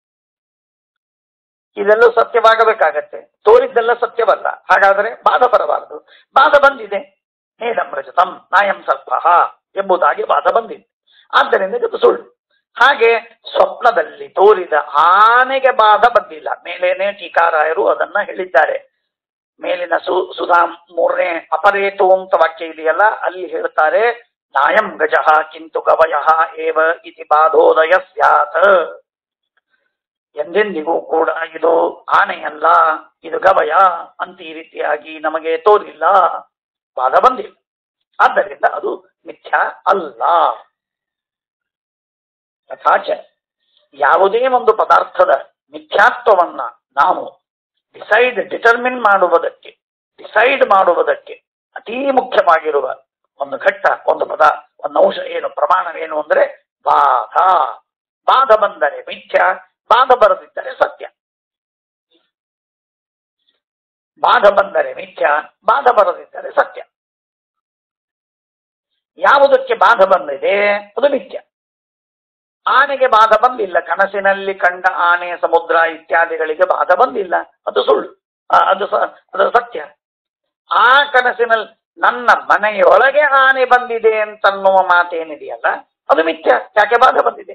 ಇದೆಲ್ಲ ಸತ್ಯವಾಗಬೇಕಾಗತ್ತೆ ತೋರಿದ್ದೆಲ್ಲ ಸತ್ಯವಲ್ಲ ಹಾಗಾದರೆ ಬಾಧ ಬರಬಾರದು ಬಾಧ ಬಂದಿದೆ ನೇದಂ ರಜತಂ ನಾಯಂ ಸರ್ಪ ಎಂಬುದಾಗಿ ಬಾಧ ಬಂದಿದೆ ಆದ್ದರಿಂದ ಇದು ಸುಳ್ಳು ಹಾಗೆ ಸ್ವಪ್ನದಲ್ಲಿ ತೋರಿದ ಆನೆಗೆ ಬಾಧ ಬಂದಿಲ್ಲ ಮೇಲೇನೆ ಟೀಕಾರಾಯರು ಅದನ್ನ ಹೇಳಿದ್ದಾರೆ ಮೇಲಿನ ಸು ಸುಧಾ ಮೂರನೇ ಅಪರೇತು ಅಂತ ವಾಕ್ಯ ಇದೆಯಲ್ಲ ಅಲ್ಲಿ ಹೇಳ್ತಾರೆ ನಾಯಂ ಗಜಃ ಕಿಂತು ಗವಯ ಏವ ಇತಿ ಬಾಧೋದಯ ಸ್ಯಾತ್ ಎಂದೆಂದಿಗೂ ಕೂಡ ಇದು ಆನೆಯಲ್ಲ ಇದು ಗವಯ ಅಂತ ಈ ರೀತಿಯಾಗಿ ನಮಗೆ ತೋರಿಲ್ಲ ಬಾಧ ಬಂದಿಲ್ಲ ಆದ್ದರಿಂದ ಅದು ಮಿಥ್ಯ ಅಲ್ಲ ಯಥಾಚ ಯಾವುದೇ ಒಂದು ಪದಾರ್ಥದ ಮಿಥ್ಯಾತ್ವವನ್ನ ನಾವು ಡಿಸೈಡ್ ಡಿಟರ್ಮಿನ್ ಮಾಡುವುದಕ್ಕೆ ಡಿಸೈಡ್ ಮಾಡುವುದಕ್ಕೆ ಅತೀ ಮುಖ್ಯವಾಗಿರುವ ಒಂದು ಘಟ್ಟ ಒಂದು ಪದ ಒಂದು ಅಂಶ ಏನು ಪ್ರಮಾಣವೇನು ಅಂದ್ರೆ ಬಾಧ ಬಾಧ ಬಂದರೆ ಮಿಥ್ಯ ಬಾಧ ಬರದಿದ್ದರೆ ಸತ್ಯ ಬಾಧ ಬಂದರೆ ಮಿಥ್ಯ ಬಾಧ ಬರದಿದ್ದರೆ ಸತ್ಯ ಯಾವುದಕ್ಕೆ ಬಾಧ ಬಂದಿದೆ ಅದು ಮಿಥ್ಯ ಆನೆಗೆ ಬಾಧ ಬಂದಿಲ್ಲ ಕನಸಿನಲ್ಲಿ ಕಂಡ ಆನೆ ಸಮುದ್ರ ಇತ್ಯಾದಿಗಳಿಗೆ ಬಾಧ ಬಂದಿಲ್ಲ ಅದು ಸುಳ್ಳು ಆ, ಅದು ಸ- ಅದು ಸತ್ಯ ಆ ಕನಸಿನಲ್ಲಿ ನನ್ನ ಮನೆಯೊಳಗೆ ಆನೆ ಬಂದಿದೆ ಅಂತನ್ನುವ ಮಾತೇನಿದೆಯಲ್ಲ ಅದು ಮಿಥ್ಯ ಯಾಕೆ ಬಾಧ ಬಂದಿದೆ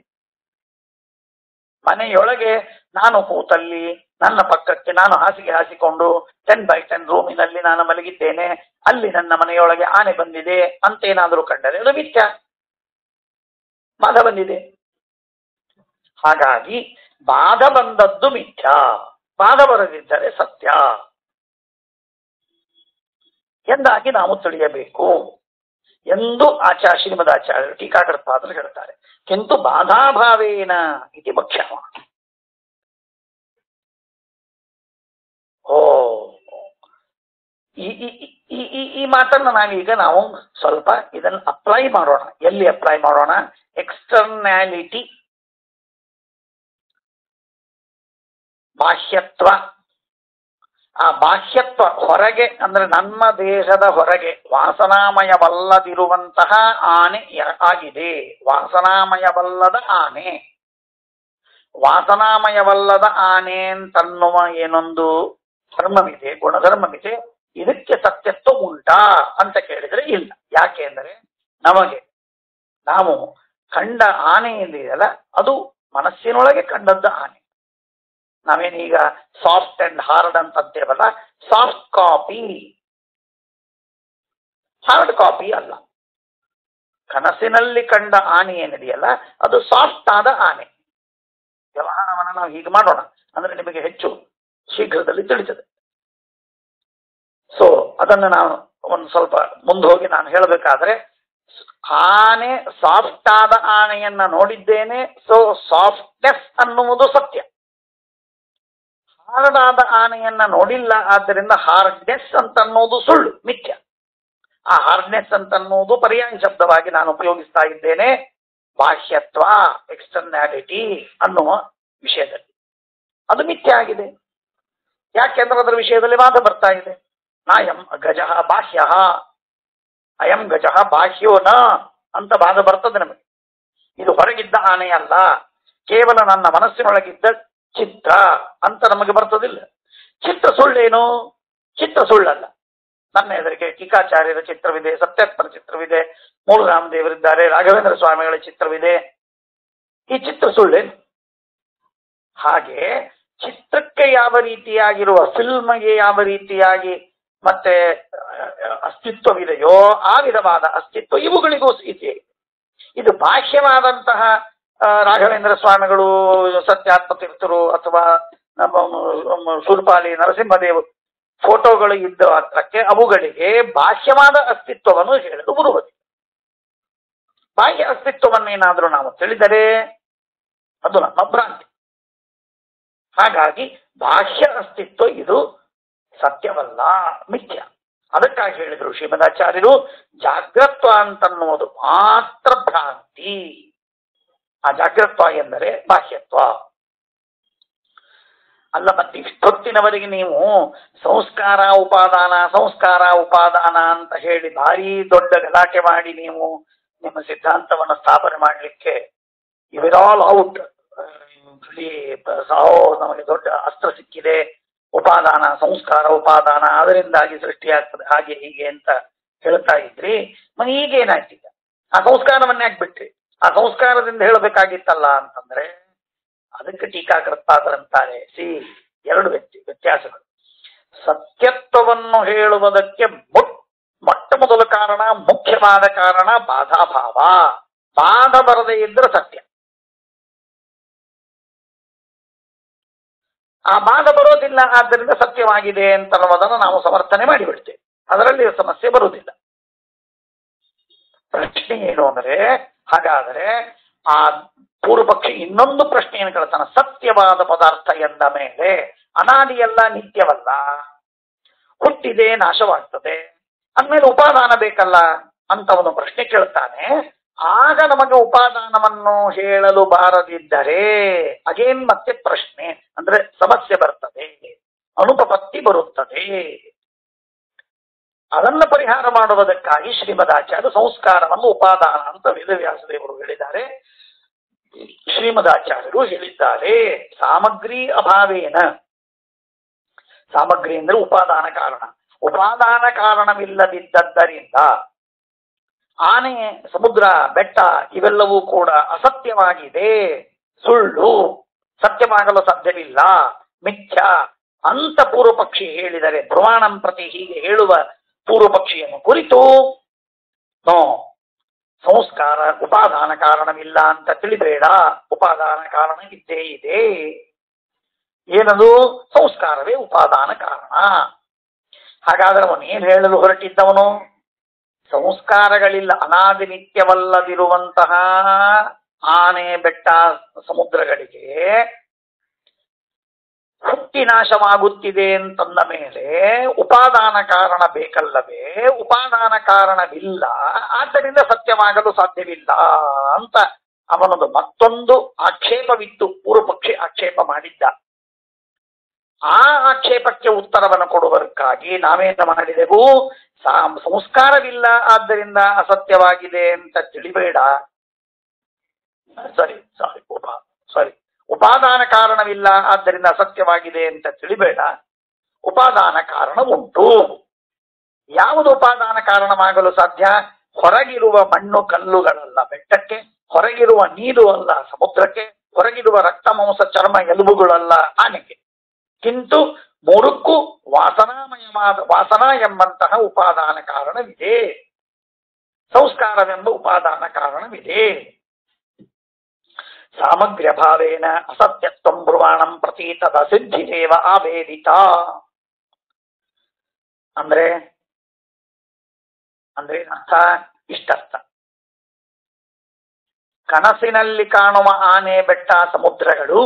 ಮನೆಯೊಳಗೆ ನಾನು ಕೂತಲ್ಲಿ ನನ್ನ ಪಕ್ಕಕ್ಕೆ ನಾನು ಹಾಸಿಗೆ ಹಾಸಿಕೊಂಡು ಟೆನ್ ಬೈ ಟೆನ್ ರೂಮಿನಲ್ಲಿ ನಾನು ಮಲಗಿದ್ದೇನೆ ಅಲ್ಲಿ ನನ್ನ ಮನೆಯೊಳಗೆ ಆನೆ ಬಂದಿದೆ ಅಂತೇನಾದರೂ ಕಂಡರೆ ಅದು ಮಿಥ್ಯ ಬಾಧ ಬಂದಿದೆ ಹಾಗಾಗಿ ಬಾಧ ಬಂದದ್ದು ಮಿಥ್ಯ ಬಾಧ ಬರದಿದ್ದರೆ ಸತ್ಯ ಎಂದಾಗಿ ನಾವು ತಿಳಿಯಬೇಕು ಎಂದು ಆಚಾರ್ಯ ಶ್ರೀಮದ್ ಆಚಾರ್ಯರು ಟೀಕಾಕೃತ್ಪಾದರು ಹೇಳ್ತಾರೆ ಕಿಂತು ಬಾಧಾಭಾವೇನ ಇತಿ ಮುಖ್ಯ ಓ ಈ ಈ- ಈ- ಈ- ಈ ಈ ಮಾತನ್ನ ನಾವೀಗ ನಾವು ಸ್ವಲ್ಪ ಇದನ್ನು ಅಪ್ಲೈ ಮಾಡೋಣ ಎಲ್ಲಿ ಅಪ್ಲೈ ಮಾಡೋಣ ಎಕ್ಸ್ಟರ್ನ್ಯಾಲಿಟಿ ಬಾಹ್ಯತ್ವ ಆ ಬಾಹ್ಯತ್ವ ಹೊರಗೆ ಅಂದ್ರೆ ನಮ್ಮ ದೇಹದ ಹೊರಗೆ ವಾಸನಾಮಯವಲ್ಲದಿರುವಂತಹ ಆನೆ ಯ- ಆಗಿದೆ ವಾಸನಾಮಯವಲ್ಲದ ಆನೆ ವಾಸನಾಮಯವಲ್ಲದ ಆನೆ ಅಂತನ್ನುವ ಏನೊಂದು ಧರ್ಮವಿದೆ ಗುಣಧರ್ಮವಿದೆ ಇದಕ್ಕೆ ಸತ್ಯತ್ವ ಉಂಟಾ ಅಂತ ಕೇಳಿದ್ರೆ ಇಲ್ಲ ಯಾಕೆ ಅಂದರೆ ನಮಗೆ ನಾವು ಕಂಡ ಆನೆ ಏನಿದೆಯಲ್ಲ ಅದು ಮನಸ್ಸಿನೊಳಗೆ ಕಂಡದ್ದ ಆನೆ ನಾವೇನೀಗ ಸಾಫ್ಟ್ ಅಂಡ್ ಹಾರ್ಡ್ ಅಂತ ಅಂತೇವಲ್ಲ ಸಾಫ್ಟ್ ಕಾಪಿ ಹಾರ್ಡ್ ಕಾಪಿ ಅಲ್ಲ ಕನಸಿನಲ್ಲಿ ಕಂಡ ಆನೆ ಏನಿದೆಯಲ್ಲ ಅದು ಸಾಫ್ಟ್ ಆದ ಆನೆ ವ್ಯವಹಾರವನ್ನು ನಾವು ಹೀಗೆ ಮಾಡೋಣ ಅಂದ್ರೆ ನಿಮಗೆ ಹೆಚ್ಚು ಶೀಘ್ರದಲ್ಲಿ ತಿಳಿತದೆ ಸೊ ಅದನ್ನು ನಾನು ಒಂದು ಸ್ವಲ್ಪ ಮುಂದೆ ಹೋಗಿ ನಾನು ಹೇಳಬೇಕಾದ್ರೆ ಆನೆ ಸಾಫ್ಟ್ ಆದ ಆನೆಯನ್ನ ನೋಡಿದ್ದೇನೆ ಸೊ ಸಾಫ್ಟ್ನೆಸ್ ಅನ್ನುವುದು ಸತ್ಯ ಹಾರ್ಡ್ ಆದ ಆನೆಯನ್ನ ನೋಡಿಲ್ಲ ಆದ್ದರಿಂದ ಹಾರ್ಡ್ನೆಸ್ ಅಂತ ಅನ್ನೋದು ಸುಳ್ಳು ಮಿಥ್ಯ ಆ ಹಾರ್ಡ್ನೆಸ್ ಅಂತ ಅನ್ನೋದು ಪರ್ಯಾಯ ಶಬ್ದವಾಗಿ ನಾನು ಉಪಯೋಗಿಸ್ತಾ ಇದ್ದೇನೆ ಬಾಹ್ಯತ್ವ ಎಕ್ಸ್ಟರ್ನ್ಯಾಲಿಟಿ ಅನ್ನುವ ವಿಷಯದಲ್ಲಿ ಅದು ಮಿಥ್ಯ ಆಗಿದೆ ಯಾಕೆಂದ್ರೆ ಅದರ ವಿಷಯದಲ್ಲಿ ವಾದ ಬರ್ತಾ ಇದೆ ನಾಯಂ ಗಜ ಬಾಹ್ಯ ಅಯಂ ಗಜ ಬಾಹ್ಯೋ ನ ಅಂತ ವಾದ ಬರ್ತದೆ ನಮಗೆ ಇದು ಹೊರಗಿದ್ದ ಆನೆ ಅಲ್ಲ ಕೇವಲ ನನ್ನ ಮನಸ್ಸಿನೊಳಗಿದ್ದ ಚಿತ್ರ ಅಂತ ನಮಗೆ ಬರ್ತದಿಲ್ಲ ಚಿತ್ರ ಸುಳ್ಳೇನು ಚಿತ್ರ ಸುಳ್ಳಲ್ಲ ನನ್ನ ಎದುರಿಗೆ ಟೀಕಾಚಾರ್ಯರ ಚಿತ್ರವಿದೆ ಸತ್ಯಾತ್ಮನ ಚಿತ್ರವಿದೆ ಮೂಲರಾಮದೇವರಿದ್ದಾರೆ ರಾಘವೇಂದ್ರ ಸ್ವಾಮಿಗಳ ಚಿತ್ರವಿದೆ ಈ ಚಿತ್ರ ಸುಳ್ಳೇನು ಹಾಗೆ ಚಿತ್ರಕ್ಕೆ ಯಾವ ರೀತಿಯಾಗಿರುವ ಫಿಲ್ಮ್ಗೆ ಯಾವ ರೀತಿಯಾಗಿ ಮತ್ತೆ ಅಹ್, ಅಸ್ತಿತ್ವವಿದೆಯೋ ಆ ವಿಧವಾದ ಅಸ್ತಿತ್ವ ಇವುಗಳಿಗೂ ಇದೆ ಇದು ಬಾಹ್ಯವಾದಂತಹ ಆ, ರಾಘವೇಂದ್ರ ಸ್ವಾಮಿಗಳು ಸತ್ಯಾತ್ಮ ತೀರ್ಥರು ಅಥವಾ ನಮ್ಮ ನಮ್ಮ ಶೂರ್ಪಾಲಿ ನರಸಿಂಹದೇವ್ ಫೋಟೋಗಳು ಇದ್ದ ಹತ್ರಕ್ಕೆ ಅವುಗಳಿಗೆ ಬಾಹ್ಯವಾದ ಅಸ್ತಿತ್ವವನ್ನು ಹೇಳಲು ಬರುವುದಿಲ್ಲ ಬಾಹ್ಯ ಅಸ್ತಿತ್ವವನ್ನೇನಾದರೂ ನಾವು ತಿಳಿದರೆ ಅದು ನಮ್ಮ ಭ್ರಾಂತಿ ಹಾಗಾಗಿ ಬಾಹ್ಯ ಅಸ್ತಿತ್ವ ಇದು ಸತ್ಯವಲ್ಲ ಮಿಥ್ಯ ಅದಕ್ಕಾಗಿ ಹೇಳಿದರು ಶ್ರೀಮದಾಚಾರ್ಯರು ಜಾಗ್ರತ್ವ ಅಂತನ್ನುವುದು ಮಾತ್ರ ಭ್ರಾಂತಿ ಆ ಜಾಗ್ರತ್ವ ಎಂದರೆ ಬಾಹ್ಯತ್ವ ಅಲ್ಲ ಮತ್ತೆ ಇಷ್ಟೊತ್ತಿನವರೆಗೆ ನೀವು ಸಂಸ್ಕಾರ ಉಪಾದಾನ ಸಂಸ್ಕಾರ ಉಪಾದಾನ ಅಂತ ಹೇಳಿ ಭಾರಿ ದೊಡ್ಡ ಗಲಾಟೆ ಮಾಡಿ ನೀವು ನಿಮ್ಮ ಸಿದ್ಧಾಂತವನ್ನು ಸ್ಥಾಪನೆ ಮಾಡಲಿಕ್ಕೆ ಇವೆರ್ ಆಲ್ ಔಟ್ ಸಾವು ನಮಗೆ ದೊಡ್ಡ ಅಸ್ತ್ರ ಸಿಕ್ಕಿದೆ ಉಪಾದಾನ ಸಂಸ್ಕಾರ ಉಪಾದಾನ ಅದರಿಂದಾಗಿ ಸೃಷ್ಟಿಯಾಗ್ತದೆ ಹಾಗೆ ಹೀಗೆ ಅಂತ ಹೇಳ್ತಾ ಇದ್ರಿ ಮತ್ತೆ ಈಗೇನಾಯ್ತೀಗ ಆ ಸಂಸ್ಕಾರವನ್ನ ಯಾಕೆ ಬಿಟ್ರಿ ಆ ಸಂಸ್ಕಾರದಿಂದ ಹೇಳಬೇಕಾಗಿತ್ತಲ್ಲ ಅಂತಂದ್ರೆ ಅದಕ್ಕೆ ಟೀಕಾಕೃತ್ಪಾದರಂತಾರೆ ಸಿ ಎರಡು ವ್ಯಕ್ತಿ ವ್ಯತ್ಯಾಸಗಳು ಸತ್ಯತ್ವವನ್ನು ಹೇಳುವುದಕ್ಕೆ ಮೊಟ್- ಮೊಟ್ಟ ಮೊದಲ ಕಾರಣ ಮುಖ್ಯವಾದ ಕಾರಣ ಬಾಧಾಭಾವ ಬಾಧ ಬರದೇ ಇದ್ರೆ ಸತ್ಯ ಆ ಬಾಧ ಬರೋದಿಲ್ಲ ಆದ್ದರಿಂದ ಸತ್ಯವಾಗಿದೆ ಅಂತ ಅನ್ನೋದನ್ನು ನಾವು ಸಮರ್ಥನೆ ಮಾಡಿಬಿಡ್ತೇವೆ ಅದರಲ್ಲಿ ಸಮಸ್ಯೆ ಬರುವುದಿಲ್ಲ ಪ್ರಶ್ನೆ ಏನು ಅಂದ್ರೆ ಹಾಗಾದರೆ ಆ ಪೂರ್ವ ಪಕ್ಷಿ ಇನ್ನೊಂದು ಪ್ರಶ್ನೆಯನ್ನು ಕೇಳ್ತಾನೆ ಸತ್ಯವಾದ ಪದಾರ್ಥ ಎಂದ ಮೇಲೆ ಅನಾದಿಯಲ್ಲ ನಿತ್ಯವಲ್ಲ ಹುಟ್ಟಿದೆ ನಾಶವಾಗ್ತದೆ ಅಂದ್ಮೇಲೆ ಉಪಾದಾನ ಬೇಕಲ್ಲ ಅಂತ ಅವನು ಪ್ರಶ್ನೆ ಕೇಳ್ತಾನೆ ಆಗ ನಮಗೆ ಉಪಾದಾನವನ್ನು ಹೇಳಲು ಬಾರದಿದ್ದರೆ ಅಗೇನ್ ಮತ್ತೆ ಪ್ರಶ್ನೆ ಅಂದ್ರೆ ಸಮಸ್ಯೆ ಬರ್ತದೆ ಅನುಪಪತ್ತಿ ಬರುತ್ತದೆ ಅದನ್ನ ಪರಿಹಾರ ಮಾಡುವುದಕ್ಕಾಗಿ ಶ್ರೀಮದಾಚಾರ್ಯ ಸಂಸ್ಕಾರವನ್ನು ಉಪಾದಾನ ಅಂತ ವೇದವ್ಯಾಸ ದೇವರು ಹೇಳಿದ್ದಾರೆ ಶ್ರೀಮದಾಚಾರ್ಯರು ಹೇಳಿದ್ದಾರೆ ಸಾಮಗ್ರಿ ಅಭಾವೇನ ಸಾಮಗ್ರಿ ಅಂದ್ರೆ ಉಪಾದಾನ ಕಾರಣ ಉಪಾದಾನ ಕಾರಣವಿಲ್ಲದಿದ್ದದ್ದರಿಂದ ಆನೆ ಸಮುದ್ರ ಬೆಟ್ಟ ಇವೆಲ್ಲವೂ ಕೂಡ ಅಸತ್ಯವಾಗಿದೆ ಸುಳ್ಳು ಸತ್ಯವಾಗಲು ಸಾಧ್ಯವಿಲ್ಲ ಮಿಥ್ಯ ಅಂತ ಪೂರ್ವ ಪಕ್ಷಿ ಹೇಳಿದರೆ ಪ್ರಮಾಣಂ ಪ್ರತಿ ಹೀಗೆ ಹೇಳುವ ಪೂರ್ವ ಪಕ್ಷಿಯನ್ನು ಕುರಿತು ನೋ ಸಂಸ್ಕಾರ ಉಪಾದಾನ ಕಾರಣವಿಲ್ಲ ಅಂತ ತಿಳಿಬೇಡ ಉಪಾದಾನ ಕಾರಣ ಇದ್ದೇ ಇದೆ ಏನದು ಸಂಸ್ಕಾರವೇ ಉಪಾದಾನ ಕಾರಣ ಹಾಗಾದ್ರೆ ಅವನು ಏನ್ ಹೇಳಲು ಹೊರಟಿದ್ದವನು ಸಂಸ್ಕಾರಗಳಿಲ್ಲ ಅನಾದಿ ನಿತ್ಯವಲ್ಲದಿರುವಂತಹ ಆನೆ ಬೆಟ್ಟ ಸಮುದ್ರಗಳಿಗೆ ಹುಟ್ಟಿ ನಾಶವಾಗುತ್ತಿದೆ ಅಂತಂದ ಮೇಲೆ ಉಪಾದಾನ ಕಾರಣ ಬೇಕಲ್ಲವೇ ಉಪಾದಾನ ಕಾರಣವಿಲ್ಲ ಆದ್ದರಿಂದ ಸತ್ಯವಾಗಲು ಸಾಧ್ಯವಿಲ್ಲ ಅಂತ ಅವನದು ಮತ್ತೊಂದು ಆಕ್ಷೇಪವಿತ್ತು ಪೂರ್ವ ಪಕ್ಷಿ ಆಕ್ಷೇಪ ಮಾಡಿದ್ದ ಆ ಆಕ್ಷೇಪಕ್ಕೆ ಉತ್ತರವನ್ನು ಕೊಡುವುದಕ್ಕಾಗಿ ನಾವೇನು ಮಾಡಿದೆವು ಸಾ- ಸಂಸ್ಕಾರವಿಲ್ಲ ಆದ್ದರಿಂದ ಅಸತ್ಯವಾಗಿದೆ ಅಂತ ತಿಳಿಬೇಡ ಸರಿ ಸಾರಿ ಉಪಾ ಸಾರಿ ಉಪಾದಾನ ಕಾರಣವಿಲ್ಲ ಆದ್ದರಿಂದ ಅಸತ್ಯವಾಗಿದೆ ಅಂತ ತಿಳಿಬೇಡ ಉಪಾದಾನ ಕಾರಣ ಉಂಟು ಯಾವುದು ಉಪಾದಾನ ಕಾರಣವಾಗಲು ಸಾಧ್ಯ ಹೊರಗಿರುವ ಮಣ್ಣು ಕಲ್ಲುಗಳಲ್ಲ ಬೆಟ್ಟಕ್ಕೆ ಹೊರಗಿರುವ ನೀರು ಅಲ್ಲ ಸಮುದ್ರಕ್ಕೆ ಹೊರಗಿರುವ ರಕ್ತ ಮಾಂಸ ಚರ್ಮ ಎಲುಬುಗಳಲ್ಲ ಆನೆಗೆ ಕಿಂತು ಮೂರಕ್ಕೂ ವಾಸನಾಮಯವಾದ ವಾಸನ ಎಂಬಂತಹ ಉಪಾದಾನ ಕಾರಣವಿದೆ ಸಂಸ್ಕಾರವೆಂಬ ಉಪಾದಾನ ಕಾರಣವಿದೆ ಸಾಮಗ್ರ್ಯಭಾವೇನ ಅಸತ್ಯತ್ವಂ ಬ್ರುವಾಣಂ ಪ್ರತಿ ತದಸಿದ್ಧಿರೇವ ಆವೇದಿತ ಅಂದ್ರೆ ಅಂದ್ರೆ ಏನರ್ಥ ಇಷ್ಟರ್ಥ ಕನಸಿನಲ್ಲಿ ಕಾಣುವ ಆನೆ ಬೆಟ್ಟ ಸಮುದ್ರಗಳು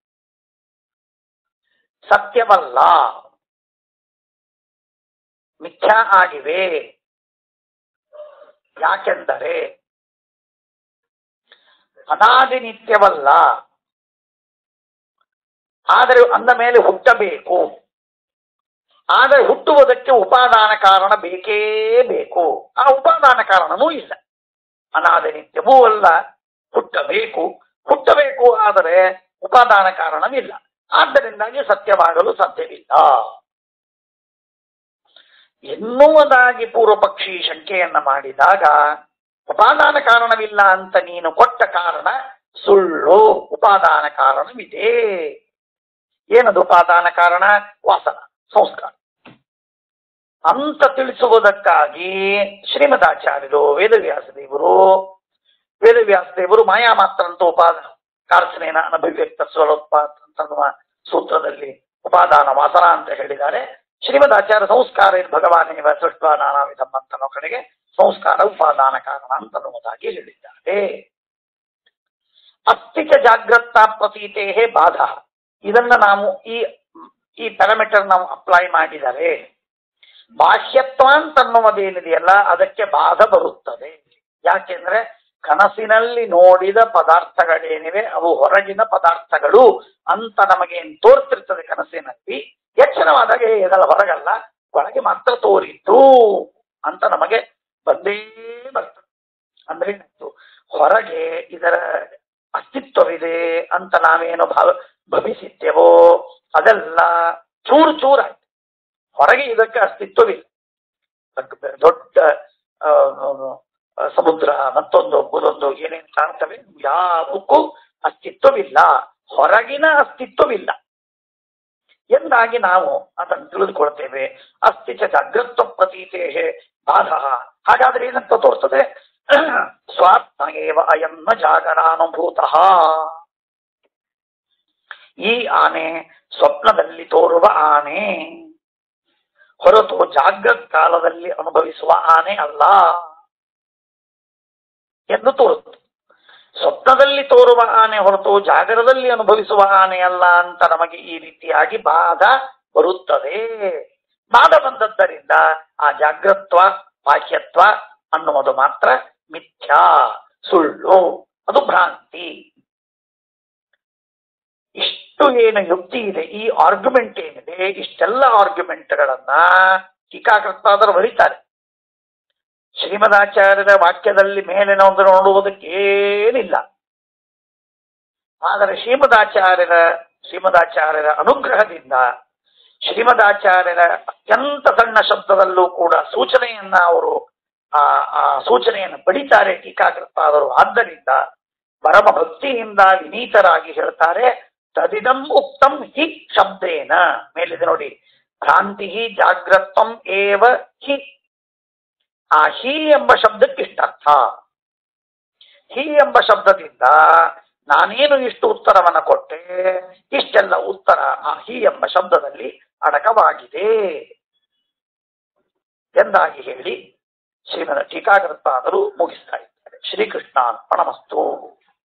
ಸತ್ಯವಲ್ಲ ಮಿಥ್ಯಾ ಆಗಿವೆ ಯಾಕೆಂದರೆ ಅನಾದಿ ನಿತ್ಯವಲ್ಲ ಆದರೆ ಅಂದ ಮೇಲೆ ಹುಟ್ಟಬೇಕು ಆದರೆ ಹುಟ್ಟುವುದಕ್ಕೆ ಉಪಾದಾನ ಕಾರಣ ಬೇಕೇ ಬೇಕು ಆ ಉಪಾದಾನ ಕಾರಣನೂ ಇಲ್ಲ ಅನಾದಿ ನಿತ್ಯವೂ ಅಲ್ಲ ಹುಟ್ಟಬೇಕು ಹುಟ್ಟಬೇಕು ಆದರೆ ಉಪಾದಾನ ಕಾರಣವಿಲ್ಲ ಆದ್ದರಿಂದಾಗಿ ಸತ್ಯವಾಗಲು ಸಾಧ್ಯವಿಲ್ಲ ಎನ್ನುವುದಾಗಿ ಪೂರ್ವ ಪಕ್ಷಿ ಶಂಕೆಯನ್ನ ಮಾಡಿದಾಗ ಉಪಾದಾನ ಕಾರಣವಿಲ್ಲ ಅಂತ ನೀನು ಕೊಟ್ಟ ಕಾರಣ ಸುಳ್ಳು ಉಪಾದಾನ ಕಾರಣವಿದೆ ಏನದು ಉಪಾದಾನ ಕಾರಣ ವಾಸನ ಸಂಸ್ಕಾರ ಅಂತ ತಿಳಿಸುವುದಕ್ಕಾಗಿ ಶ್ರೀಮದಾಚಾರ್ಯರು ವೇದವ್ಯಾಸ ದೇವರು ವೇದವ್ಯಾಸ ದೇವರು ಮಾಯಾ ಮಾತ್ರ ಅಂತ ಉಪಾದ ಕಾರ್ಸನೇನ ಅನಭಿವ್ಯಕ್ತ ಸ್ವರೋತ್ಪಾದ ಅಂತನ್ನುವ ಸೂತ್ರದಲ್ಲಿ ಉಪಾದಾನ ವಾಸನ ಅಂತ ಹೇಳಿದ್ದಾರೆ ಶ್ರೀಮದಾಚಾರ್ಯ ಸಂಸ್ಕಾರ ಭಗವಾನೇವ ಸೃಷ್ಟ ನಾನಾ ವಿಧಂ ಅಂತನೋ ಕಡೆಗೆ ಸಂಸ್ಕಾರ ಉಪಾದಾನ ಕಾರಣ ಅಂತನ್ನುವುದಾಗಿ ಹೇಳಿದ್ದಾರೆ ಅಸ್ತಿಕ ಜಾಗ್ರತ ಪ್ರತೀತೇ ಬಾಧ ಇದನ್ನ ನಾವು ಈ ಈ ಪ್ಯಾರಾಮೀಟರ್ ನಾವು ಅಪ್ಲೈ ಮಾಡಿದರೆ ಬಾಹ್ಯತ್ವ ಅಂತನ್ನುವುದೇನಿದೆಯಲ್ಲ ಅದಕ್ಕೆ ಬಾಧ ಬರುತ್ತದೆ ಯಾಕೆಂದ್ರೆ ಕನಸಿನಲ್ಲಿ ನೋಡಿದ ಪದಾರ್ಥಗಳೇನಿವೆ ಅವು ಹೊರಗಿನ ಪದಾರ್ಥಗಳು ಅಂತ ನಮಗೆ ಏನ್ ತೋರ್ತಿರ್ತದೆ ಕನಸಿನಲ್ಲಿ ಎಚ್ಚರವಾದಾಗ "ಏ, ಇದೆಲ್ಲ ಹೊರಗಲ್ಲ ಒಳಗೆ ಮಾತ್ರ ತೋರಿತು ಅಂತ ನಮಗೆ ಬಂದೇ ಬರ್ತದೆ ಅಂದ್ರೆ ಏನಾಯ್ತು ಹೊರಗೆ ಇದರ ಅಸ್ತಿತ್ವವಿದೆ ಅಂತ ನಾವೇನು ಭಾವ ಭವಿಸಿದ್ದೇವೋ ಅದೆಲ್ಲ ಚೂರು ಚೂರಾಯ್ತು ಹೊರಗೆ ಇದಕ್ಕೆ ಅಸ್ತಿತ್ವವಿಲ್ಲ ದೊಡ್ಡ- ದೊಡ್ಡ ಆ, ಆ, ಸಮುದ್ರ ಮತ್ತೊಂದು ಮತ್ತೊಂದು ಏನೇನು ಕಾಣ್ತವೆ ಯಾವುದಕ್ಕೂ ಅಸ್ತಿತ್ವವಿಲ್ಲ ಹೊರಗಿನ ಅಸ್ತಿತ್ವವಿಲ್ಲ ಎಂದಾಗಿ ನಾವು ಅದನ್ನು ತಿಳಿದುಕೊಳ್ತೇವೆ ಅಸ್ತಿಚ ಜಾಗ್ರತ್ವ ಪ್ರತೀತೇ ಬಾಧ ಹಾಗಾದ್ರೆ ಏನಂತ ತೋರ್ತದೆ ಸ್ವಾತ್ಮ ಏವ ಅಯಂ ನ ಜಾಗರಾನುಭೂತಃ ಈ ಆನೆ ಸ್ವಪ್ನದಲ್ಲಿ ತೋರುವ ಆನೆ ಹೊರತು ಜಾಗ್ರತ್ ಕಾಲದಲ್ಲಿ ಅನುಭವಿಸುವ ಆನೆ ಅಲ್ಲ ಎಂದು ತೋರುತ್ತದೆ ಸ್ವಪ್ನದಲ್ಲಿ ತೋರುವ ಆನೆ ಹೊರತು ಜಾಗರದಲ್ಲಿ ಅನುಭವಿಸುವ ಆನೆ ಅಲ್ಲ ಅಂತ ನಮಗೆ ಈ ರೀತಿಯಾಗಿ ಬಾಧ ಬರುತ್ತದೆ ಬಾಧ ಬಂದದ್ದರಿಂದ ಆ ಜಾಗ್ರತ್ವ ಬಾಹ್ಯತ್ವ ಅನ್ನುವುದು ಮಾತ್ರ ಮಿಥ್ಯಾ ಸುಳ್ಳು ಅದು ಭ್ರಾಂತಿ ಇಷ್ಟು ಏನು ಯುಕ್ತಿ ಇದೆ ಈ ಆರ್ಗ್ಯುಮೆಂಟ್ ಏನಿದೆ ಇಷ್ಟೆಲ್ಲ ಆರ್ಗ್ಯುಮೆಂಟ್ಗಳನ್ನ ಟೀಕಾಕೃತ್ತಾದರು ಬರೀತಾರೆ ಶ್ರೀಮದಾಚಾರ್ಯರ ವಾಕ್ಯದಲ್ಲಿ ಮೇಲಿನ ಒಂದು ನೋಡುವುದಕ್ಕೆ ಏನಿಲ್ಲ ಆದರೆ ಶ್ರೀಮದಾಚಾರ್ಯರ ಶ್ರೀಮದಾಚಾರ್ಯರ ಅನುಗ್ರಹದಿಂದ ಶ್ರೀಮದಾಚಾರ್ಯರ ಅತ್ಯಂತ ಸಣ್ಣ ಶಬ್ದದಲ್ಲೂ ಕೂಡ ಸೂಚನೆಯನ್ನ ಅವರು ಆ ಆ ಸೂಚನೆಯನ್ನು ಪಡಿತಾರೆ ಟೀಕಾಕೃತ್ತಾದರು ಆದ್ದರಿಂದ ಪರಮ ಭಕ್ತಿಯಿಂದ ವಿನೀತರಾಗಿ ಹೇಳ್ತಾರೆ ತದಿದಂ ಉಕ್ತಂ ಹಿ ಶಬ್ದೇನ ಮೇಲಿದೆ ನೋಡಿ ಭ್ರಾಂತಿ ಜಾಗ್ರತ್ವಂ ಏವ ಹಿ ಆ ಹಿ ಎಂಬ ಶಬ್ದಕ್ಕೆ ಇಷ್ಟರ್ಥ ಹಿ ಎಂಬ ಶಬ್ದದಿಂದ ನಾನೇನು ಇಷ್ಟು ಉತ್ತರವನ್ನ ಕೊಟ್ಟೆ ಇಷ್ಟೆಲ್ಲ ಉತ್ತರ ಆ ಹಿ ಎಂಬ ಶಬ್ದದಲ್ಲಿ ಅಡಕವಾಗಿದೆ ಎಂದಾಗಿ ಹೇಳಿ ಶ್ರೀಮದ ಟೀಕಾಕೃತ್ತಾದರೂ ಮುಗಿಸ್ತಾ ಇದ್ದಾರೆ ಶ್ರೀಕೃಷ್ಣ ಅರ್ಪಣಮಸ್ತು